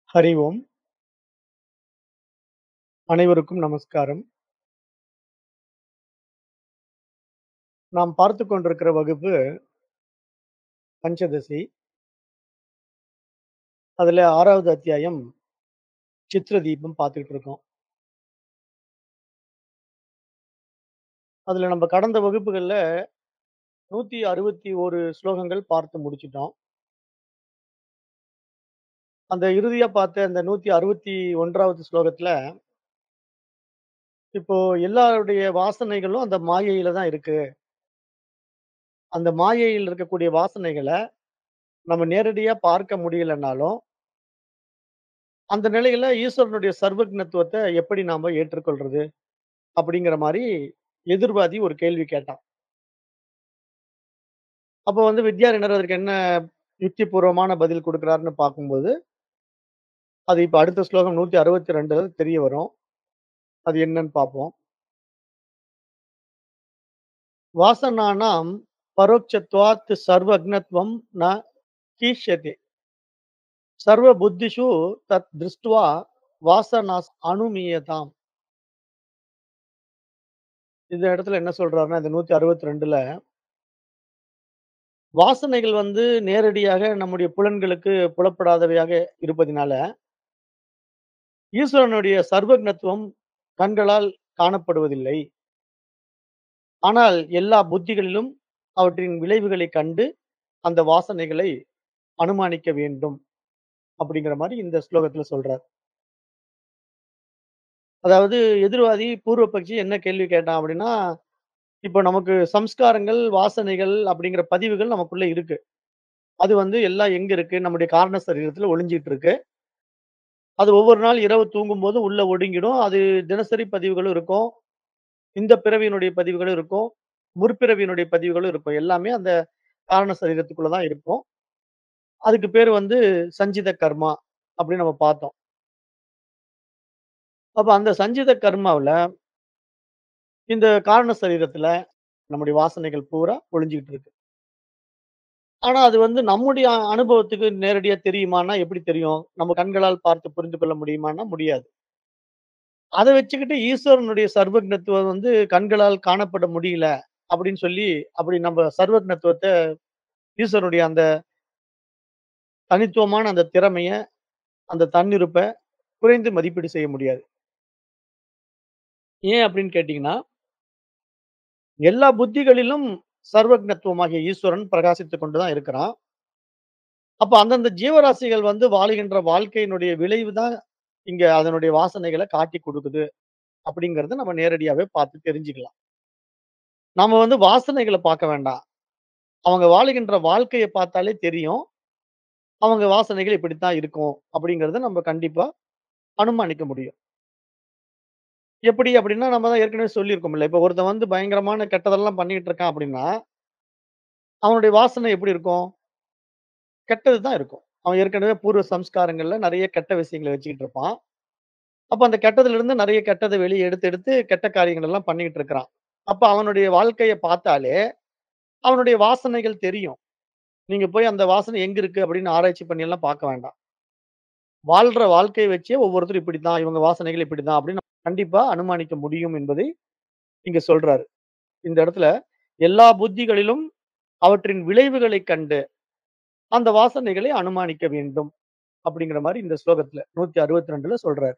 ஹரி ஓம். அனைவருக்கும் நமஸ்காரம். நாம் பார்த்துக் கொண்டிருக்கிற வகுப்பு பஞ்சதசி. அதுல 6வது அத்தியாயம் சித்ர தீபம் பார்த்துக்கிட்டு இருக்கோம். அதுல நம்ம கடந்த வகுப்புகள்ல 161 ஸ்லோகங்கள் பார்த்து முடிச்சுட்டோம். அந்த இறுதியா பார்த்த அந்த 161வது ஸ்லோகத்துல இப்போ எல்லாருடைய வாசனைகளும் அந்த மாயையில தான் இருக்கு. அந்த மாயையில் இருக்கக்கூடிய வாசனைகள நம்ம நேரடியா பார்க்க முடியலன்னாலும் அந்த நிலையில ஈஸ்வரனுடைய சர்வக்ஞத்துவத்த எப்படி நாம ஏற்றுக்கொள்றது? அப்படிங்கிற மாரி எதிர்வாதி ஒரு கேள்வி கேட்டான். அப்ப வந்து வித்யாரண்யர் அதற்கு என்ன யுக்திபூர்வமான பதில் குடுக்கிறார்ன்னு பார்க்கும்போது, அது இப்ப அடுத்த ஸ்லோகம் 162ல தெரிய வரும். அது என்னன்னு பார்ப்போம். வாசனானாம் பரோக்ஷத்வாத் சர்வக்ஞத்வம் ந கீஷ்யதே. சர்வ புத்திஷு தத் திருஷ்டுவா வாசனாஸ் அனுமீயதாம். இந்த இடத்துல என்ன சொல்றாருன்னா, இந்த 162ல வாசனைகள் வந்து நேரடியாக நம்முடைய புலன்களுக்கு புலப்படாதவையாக இருப்பதினால, ஈஸ்வரனுடைய சர்வக்ஞத்துவம் கண்களால் காணப்படுவதில்லை. ஆனால் எல்லா புத்திகளிலும் அவற்றின் விளைவுகளைக் கண்டு அந்த வாசனைகளை அனுமானிக்க வேண்டும். அப்படிங்கிற மாரி இந்த ஸ்லோகத்துல சொல்றார். அதாவது எதிர்வாதி பூர்வ பக்ஷி என்ன கேள்வி கேட்டான் அப்படின்னா, இப்போ நமக்கு சம்ஸ்காரங்கள், வாசனைகள் அப்படிங்கிற பதிவுகள் நமக்குள்ள இருக்கு. அது வந்து எல்லாம் எங்க இருக்கு? நம்முடைய காரண சரீரத்துல ஒளிஞ்சிட்டு இருக்கு. அது ஒவ்வொரு நாள் இரவு தூங்கும்போது உள்ள ஒடுங்கிடும். அது தினசரி பதிவுகளும் இருக்கும். இந்த பிறவியினுடைய பதிவுகளும் இருக்கும். முற்பிறவியினுடைய பதிவுகளும் இருக்கும். எல்லாமே அந்த காரண சரீரத்துக்குள்ள தான் இருக்கும். அதுக்கு பேரு வந்து சஞ்சித கர்மா அப்படின்னு நம்ம பார்த்தோம். அப்ப அந்த சஞ்சித கர்மாவுல இந்த காரண சரீரத்துல நம்முடைய வாசனைகள் பூரா ஒளிஞ்சுகிட்டு இருக்கு. ஆனா அது வந்து நம்முடைய அனுபவத்துக்கு நேரடியா தெரியுமான்னா எப்படி தெரியும்? நம்ம கண்களால் பார்த்து புரிந்து கொள்ள முடியுமான்னா முடியாது. அத வச்சுக்கிட்டு ஈஸ்வரனுடைய சர்வக்ஞத்துவம் வந்து கண்களால் காணப்பட முடியல அப்படின்னு சொல்லி, அப்படி நம்ம சர்வக்ஞத்துவத்த ஈஸ்வரனுடைய அந்த தனித்துவமான அந்த திறமைய, அந்த தன்னிருப்ப குறைந்து மதிப்பீடு செய்ய முடியாது. ஏன் அப்படின்னு கேட்டீங்கன்னா எல்லா புத்திகளிலும் சர்வக்ஞத்துவமாகிய ஈஸ்வரன் பிரகாசித்துக் கொண்டு தான் இருக்கிறான். அப்ப அந்தந்த ஜீவராசிகள் வந்து வாழுகின்ற வாழ்க்கையினுடைய விளைவு தான் இங்க அதனுடைய வாசனைகள காட்டிக் குடுக்குது. அப்படிங்கிறத நம்ம நேரடியாவே பார்த்து தெரிஞ்சுக்கலாம். நாம வந்து வாசனைகள பார்க்க வேண்டாம். அவங்க வாழுகின்ற வாழ்க்கைய பார்த்தாலே தெரியும். அவங்க வாசனைகள் இப்படித்தான் இருக்கும். அப்படிங்கிறத நம்ம கண்டிப்பா அனுமானிக்க முடியும். எப்படி அப்படின்னா, நம்ம தான் ஏற்கனவே சொல்லியிருக்கோம்ல. இப்ப ஒருத்தன் வந்து பயங்கரமான கெட்டதெல்லாம் பண்ணிட்டு இருக்கான் அப்படின்னா, அவனுடைய வாசனை எப்படி இருக்கும்? கெட்டது தான் இருக்கும். அவன் ஏற்கனவே பூர்வ சம்ஸ்காரங்கள்ல நெறைய கெட்ட விஷயங்கள வச்சுக்கிட்டு இருப்பான். அப்ப அந்த கெட்டதிலிருந்து நெறைய கெட்டத வெளிய எடுத்து, எடுத்து கெட்ட காரியங்கள் எல்லாம் பண்ணிக்கிட்டு இருக்கிறான். அப்ப அவனுடைய வாழ்க்கைய பார்த்தாலே, அவனுடைய வாசனைகள் தெரியும். நீங்க போய் அந்த வாசனை எங்க இருக்கு அப்படின்னு ஆராய்ச்சி பண்ணி எல்லாம் பார்க்க வேண்டாம். வாழ்ற வாழ்க்கைய வச்சே ஒவ்வொருத்தரும் இப்படித்தான், இவங்க வாசனைகள் இப்படித்தான் அப்படின்னு கண்டிப்பா அனுமானிக்க முடியும் என்பதை இங்க சொல்றாரு. இந்த இடத்துல எல்லா புத்திகளிலும் அவற்றின் விளைவுகளைக் கண்டு அந்த வாசனைகளை அனுமானிக்க வேண்டும். அப்படிங்கிற மாரி இந்த ஸ்லோகத்துல 162ல சொல்றாரு.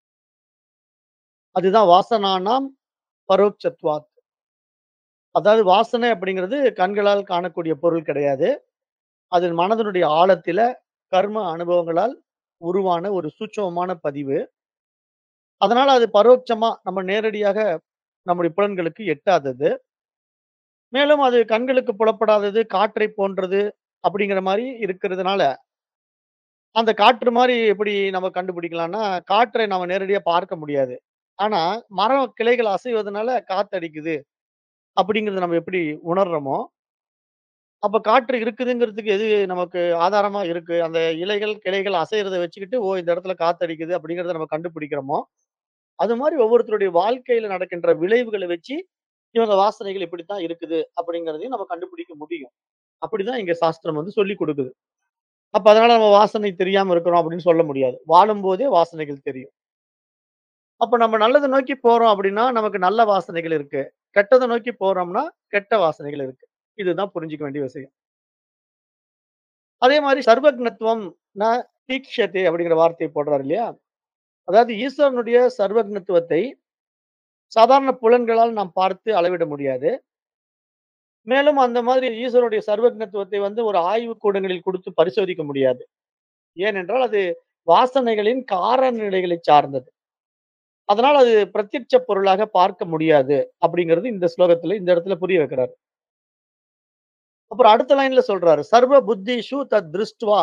அதுதான் வாசனானாம் பரோக்ஷத்வாத். அதாவது வாசனை அப்படிங்கிறது கண்களால் காணக்கூடிய பொருள் கிடையாது. அது மனதினுடைய ஆழத்தில கர்ம அனுபவங்களால் உருவான ஒரு சூட்சுமமான பதிவு. அதனால அது பரோட்சமா நம்ம நேரடியாக நம்முடைய புலன்களுக்கு எட்டாதது. மேலும் அது கண்களுக்கு புலப்படாதது, காற்றை போன்றது அப்படிங்கிற மாரி இருக்கிறதுனால, அந்த காற்று மாரி எப்படி நம்ம கண்டுபிடிக்கலாம்னா, காற்றை நம்ம நேரடியா பார்க்க முடியாது. ஆனா, மரம் கிளைகள் அசைவதனால காத்தடிக்குது. அப்படிங்கிறத நம்ம எப்படி உணர்றோமோ, அப்ப காற்று இருக்குதுங்கிறதுக்கு எது நமக்கு ஆதாரமா இருக்கு? அந்த இலைகள், கிளைகள் அசைறத வச்சுக்கிட்டு, ஓ! இந்த இடத்துல காத்தடிக்குது அப்படிங்கிறத நம்ம கண்டுபிடிக்கிறோமோ, அது மாரி ஒவ்வொருத்தருடைய வாழ்க்கையில நடக்கின்ற விளைவுகள வச்சு, இவங்க வாசனைகள் இப்படித்தான் இருக்குது அப்படிங்கிறதையும் நம்ம கண்டுபிடிக்க முடியும். அப்படிதான் இங்க சாஸ்திரம் வந்து சொல்லிக் குடுக்குது. அப்ப அதனால நம்ம வாசனை தெரியாம இருக்கிறோம் அப்படின்னு சொல்ல முடியாது. வாழும்போதே வாசனைகள் தெரியும். அப்ப நம்ம நல்லத நோக்கி போறோம் அப்படின்னா, நமக்கு நல்ல வாசனைகள் இருக்கு. கெட்டத நோக்கி போறோம்னா, கெட்ட வாசனைகள் இருக்கு. இதுதான் புரிஞ்சுக்க வேண்டிய விஷயம். அதே மாரி சர்வக்னத்துவம் ந தீக்ஷதே அப்படிங்கிற வார்த்தைய போடுறாரு இல்லையா? அதாவது ஈஸ்வரனுடைய சர்வக்னத்துவத்தை சாதாரண புலன்களால் நாம் பார்த்து அளவிட முடியாது. மேலும் அந்த மாதிரி ஈஸ்வரனுடைய சர்வக்னத்துவத்தை வந்து ஒரு ஆய்வுக் கூடங்களில் குடுத்து பரிசோதிக்க முடியாது. ஏனென்றால் அது வாசனைகளின் காரண நிலைகளைச் சார்ந்தது. அதனால அது பிரத்யட்ச பொருளாக பார்க்க முடியாது. அப்படிங்கிறது இந்த ஸ்லோகத்துல இந்த இடத்துல புரிய வைக்கிறாரு. அப்புறம் அடுத்த லைன்ல சொல்றாரு. சர்வ புத்திஷு தத் திருஷ்டுவா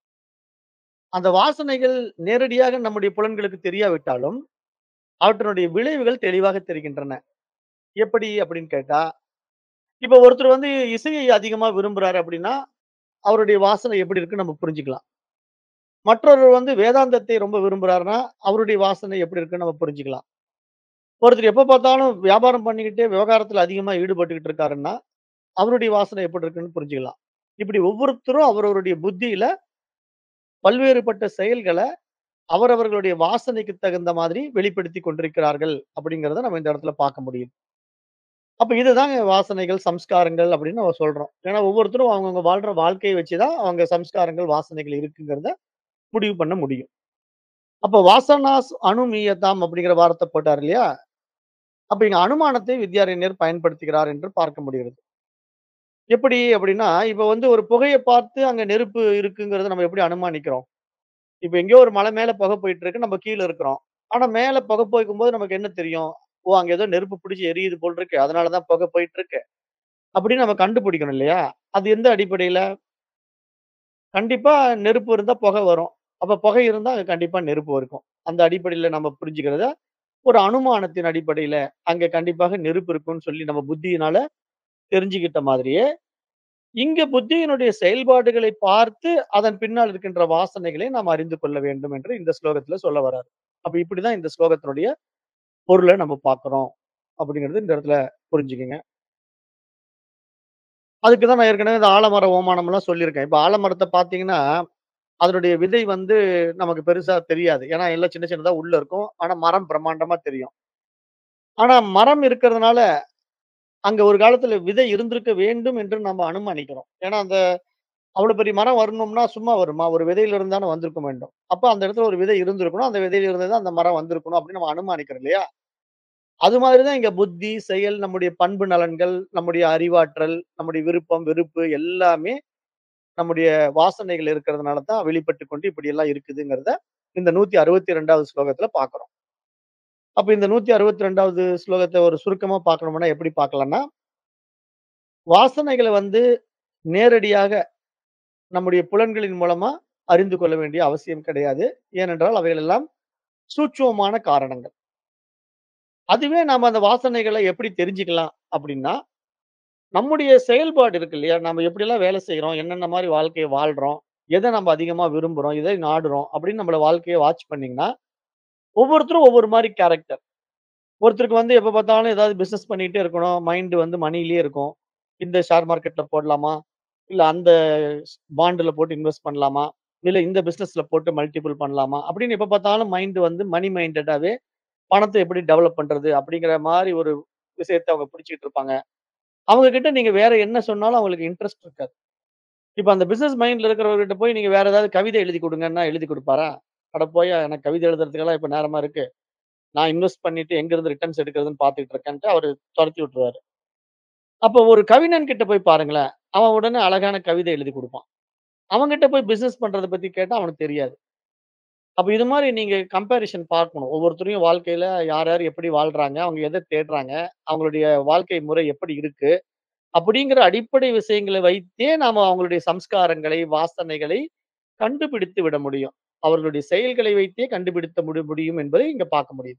அந்த வாசனைகள் நேரடியாக நம்முடைய புலன்களுக்கு தெரியாவிட்டாலும், அவற்றினுடைய விளைவுகள் தெளிவாக தெரிகின்றன. எப்படி அப்படின்னு கேட்டா, இப்ப ஒருத்தர் வந்து இசையை அதிகமா விரும்புறாரு அப்படின்னா, அவருடைய வாசனை எப்படி இருக்குன்னு நம்ம புரிஞ்சுக்கலாம். மற்றொருவர் வந்து வேதாந்தத்தை ரொம்ப விரும்புறாருன்னா, அவருடைய வாசனை எப்படி இருக்குன்னு நம்ம புரிஞ்சுக்கலாம். ஒருத்தர் எப்ப பார்த்தாலும் வியாபாரம் பண்ணிக்கிட்டே விவகாரத்துல அதிகமா ஈடுபட்டுக்கிட்டு இருக்காருன்னா, அவருடைய வாசனை எப்படி இருக்குன்னு புரிஞ்சுக்கலாம். இப்படி ஒவ்வொருத்தரும் அவரவருடைய புத்தியில பல்வேறுபட்ட செயல்கள அவரவர்களுடைய வாசனைக்கு தகுந்த மாதிரி வெளிப்படுத்திக் கொண்டிருக்கிறார்கள் அப்படிங்கிறத நம்ம இந்த இடத்துல பார்க்க முடியுது. அப்ப இதுதாங்க வாசனைகள், சம்ஸ்காரங்கள் அப்படின்னு நம்ம சொல்றோம். ஏன்னா ஒவ்வொருத்தரும் அவங்கவங்க வாழ்ற வாழ்க்கைய வச்சு தான் அவங்க சம்ஸ்காரங்கள், வாசனைகள் இருக்குங்கிறத முடிவு பண்ண முடியும். அப்ப வாசனாஸ் அனுமீயதாம் அப்படிங்கிற வார்த்தை போட்டார் இல்லையா? அப்ப இங்க அனுமானத்தை வித்யாரண்யர் பயன்படுத்துகிறார் என்று பார்க்க முடிகிறது. எப்படி அப்படின்னா, இப்ப வந்து ஒரு புகைய பார்த்து அங்க நெருப்பு இருக்குங்கிறத நம்ம எப்படி அனுமானிக்கிறோம்? இப்ப எங்கேயோ ஒரு மலை மேல புகை போயிட்டு இருக்கு. நம்ம கீழ இருக்கிறோம். ஆனா மேல புகை போகும்போது நமக்கு என்ன தெரியும்? ஓ! அங்க ஏதோ நெருப்பு பிடிச்சு எரியுது போல இருக்கு. அதனால தான் புகை போயிட்டு இருக்கு. அப்படின்னு நம்ம கண்டுபிடிக்கணும் இல்லையா? அது எந்த அடிப்படையில? கண்டிப்பா நெருப்பு இருந்தா புகை வரும். அப்ப புகை இருந்தா அங்க கண்டிப்பா நெருப்பு இருக்கும். அந்த அடிப்படையில நம்ம புரிஞ்சுக்கிறத, ஒரு அனுமானத்தின் அடிப்படையில அங்க கண்டிப்பாக நெருப்பு இருக்குன்னு சொல்லி நம்ம புத்தியினால தெரிஞ்சுக்கிட்ட மாதிரியே, இங்க புத்தியினுடைய செயல்பாடுகளை பார்த்து, அதன் பின்னால் இருக்கின்ற வாசனைகளை நாம் அறிந்து கொள்ள வேண்டும் என்று இந்த ஸ்லோகத்துல சொல்ல வராரு. அப்ப இப்படிதான் இந்த ஸ்லோகத்தினுடைய பொருள நம்ம பார்க்கிறோம். அப்படிங்கிறது இந்த இடத்துல புரிஞ்சுக்கங்க. அதுக்கு தான் நான் ஏற்கனவே இந்த ஆலமர ஓமானம்லாம் சொல்லியிருக்கேன். இப்ப ஆலமரத்த பார்த்தீங்கன்னா, அதனுடைய விதை வந்து நமக்கு பெருசா தெரியாது. ஏன்னா எல்லாம் சின்ன சின்னதா உள்ள இருக்கும். ஆனா மரம் பிரம்மாண்டமா தெரியும். ஆனா மரம் இருக்கிறதுனால, அங்க ஒரு காலத்துல விதை இருந்திருக்க வேண்டும் என்று நம்ம அனுமானிக்கிறோம். ஏன்னா அந்த அவ்வளவு பெரிய மரம் வரணும்னா சும்மா வருமா? ஒரு விதையில இருந்து தானே வந்திருக்க வேண்டும். அப்ப அந்த இடத்துல ஒரு விதை இருந்திருக்கணும். அந்த விதையில இருந்து தான் அந்த மரம் வந்திருக்கணும் அப்படின்னு நம்ம அனுமானிக்கிறோம் இல்லையா? அது மாதிரி தான் இங்க புத்தி, செயல், நம்முடைய பண்பு நலன்கள், நம்முடைய அறிவாற்றல், நம்முடைய விருப்பம், வெறுப்பு எல்லாமே நம்முடைய வாசனைகள் இருக்கிறதுனால தான் வெளிப்பட்டு கொண்டு இப்படியெல்லாம் இருக்குதுங்கிறத இந்த 162வது ஸ்லோகத்துல பார்க்கிறோம். அப்ப இந்த 162வது ஸ்லோகத்த ஒரு சுருக்கமா பார்க்கணும்னா எப்படி பார்க்கலாம்னா, வாசனைகள வந்து நேரடியாக நம்முடைய புலன்களின் மூலமா அறிந்து கொள்ள வேண்டிய அவசியம் கிடையாது. ஏனென்றால் அவைகள் எல்லாம் சூட்சுமமான காரணங்கள். அதுவே நாம அந்த வாசனைகள எப்படி தெரிஞ்சுக்கலாம் அப்படின்னா, நம்முடைய செயல்பாடு இருக்கு இல்லையா? நம்ம எப்படியெல்லாம் வேலை செய்றோம்? என்னென்ன மாரி வாழ்க்கைய வாழ்றோம்? எத நம்ம அதிகமா விரும்புறோம்? எதை நாடுறோம்? அப்படின்னு நம்மள வாழ்க்கைய வாட்ச் பண்ணீங்கன்னா, ஒவ்வொருத்தரும் ஒவ்வொரு மாரி கேரக்டர். ஒருத்தருக்கு வந்து எப்ப பார்த்தாலும் ஏதாவது பிசினஸ் பண்ணிட்டே இருக்கணும். மைண்ட் வந்து மணியிலேயே இருக்கும். இந்த ஷேர் மார்க்கெட்ல போடலாமா? இல்ல அந்த பாண்டுல போட்டு இன்வெஸ்ட் பண்ணலாமா? இல்ல இந்த பிசினஸ்ல போட்டு மல்டிபிள் பண்ணலாமா? அப்படின்னு எப்ப பார்த்தாலும் மைண்ட் வந்து மனி மைண்டடாவே பணத்த எப்படி டெவலப் பண்றது? அப்படிங்கிற மாரி ஒரு விஷயத்த அவங்க பிடிச்சுக்கிட்டு இருப்பாங்க. அவங்க கிட்ட நீங்க வேற என்ன சொன்னாலும் அவங்களுக்கு இன்ட்ரெஸ்ட் இருக்காது. இப்ப அந்த பிசினஸ் மைண்ட்ல இருக்கிறவர்கிட்ட போய் நீங்க வேற ஏதாவது கவிதை எழுதி குடுங்கன்னா எழுதி குடுப்பாரா? அட போய்யா எனக்கு கவிதை எழுதுறதுக்கெல்லாம் இப்ப நேரமா இருக்கு. நான் இன்வெஸ்ட் பண்ணிட்டு எங்க இருந்து ரிட்டர்ன்ஸ் எடுக்கிறதுன்னு பார்த்துட்டு இருக்கேன்ட்டு அவரு தொரத்தி விட்டுருவாரு. அப்போ ஒரு கவிஞன் கிட்ட போய் பாருங்களேன். அவன் உடனே அழகான கவிதை எழுதி குடுப்பான். அவன்கிட்ட போய் பிசினஸ் பண்றத பத்தி கேட்டா அவனுக்கு தெரியாது. அப்ப இது மாரி நீங்க கம்பேரிசன் பார்க்கணும். ஒவ்வொருத்தரையும் வாழ்க்கையில யார் யார் எப்படி வாழ்றாங்க? அவங்க எத தேடுறாங்க? அவங்களுடைய வாழ்க்கை முறை எப்படி இருக்கு? அப்படிங்கிற அடிப்படை விஷயங்கள வைத்தே நாம அவங்களுடைய சம்ஸ்காரங்களை, வாசனைகளை கண்டுபிடித்து விட முடியும். அவர்களுடைய செயல்களை வைத்தே கண்டுபிடித்து முடி முடியும் என்பதை இங்க பார்க்க முடியுது.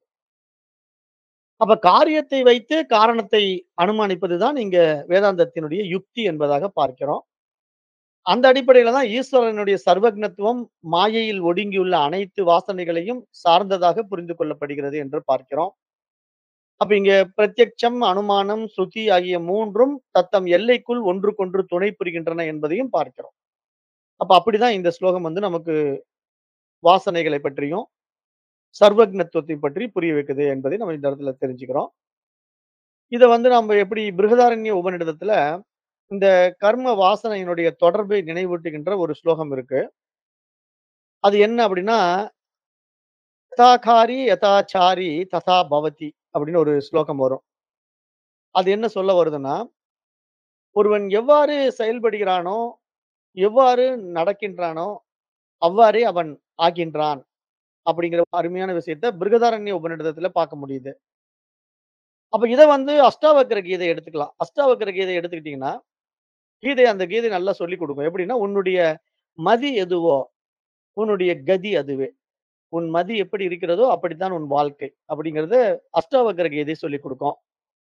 அப்ப காரியத்தை வைத்து காரணத்தை அனுமானிப்பது தான் இங்க வேதாந்தத்தினுடைய யுக்தி என்பதாக பார்க்கிறோம். அந்த அடிப்படையில தான் ஈஸ்வரனுடைய சர்வக்னத்துவம் மாயையில் ஒடுங்கியுள்ள அனைத்து வாசனைகளையும் சார்ந்ததாக புரிந்து கொள்ளப்படுகிறது என்று பார்க்கிறோம். அப்ப இங்க பிரத்யட்சம், அனுமானம், சுத்தி ஆகிய 3ம் தத்தம் எல்லைக்குள் ஒன்றுக்கொன்று துணை புரிகின்றன என்பதையும் பார்க்கிறோம். அப்ப அப்படிதான் இந்த ஸ்லோகம் வந்து நமக்கு வாசனைகளை பற்றியும், சர்வக்ஞத்துவத்தை பற்றி புரிய வைக்குது என்பதை நம்ம இந்த இடத்துல தெரிஞ்சுக்கிறோம். இத வந்து நம்ம எப்படி பிருகதாரண்ய உபநிடதத்துல இந்த கர்ம வாசனையினுடைய தொடர்பை நினைவூட்டுகின்ற ஒரு ஸ்லோகம் இருக்கு. அது என்ன அப்படின்னா, "யதாகாரி யதாச்சாரி ததா பவதி" அப்படின்னு ஒரு ஸ்லோகம் வரும். அது என்ன சொல்ல வருதுன்னா, ஒருவன் எவ்வாறு செயல்படுகிறானோ, எவ்வாறு நடக்கின்றானோ, அவ்வாறே அவன் ஆகின்றான். அப்படிங்கிற அருமையான விஷயத்த பிருகதாரண்ய உபநிடதத்துல பார்க்க முடியுது. அப்ப இத வந்து அஷ்டாவக்ர கீதை எடுத்துக்கலாம். அஷ்டாவக்ர கீதை எடுத்துக்கிட்டீங்கன்னா, கீதை அந்த கீதை நல்லா சொல்லிக் குடுக்கும். எப்படின்னா, "உன்னுடைய மதி எதுவோ, உன்னுடைய கதி அதுவே. உன் மதி எப்படி இருக்கிறதோ, அப்படித்தான் உன் வாழ்க்கை." அப்படிங்கிறத அஷ்டாவக்ர கீதை சொல்லிக் குடுக்கும்.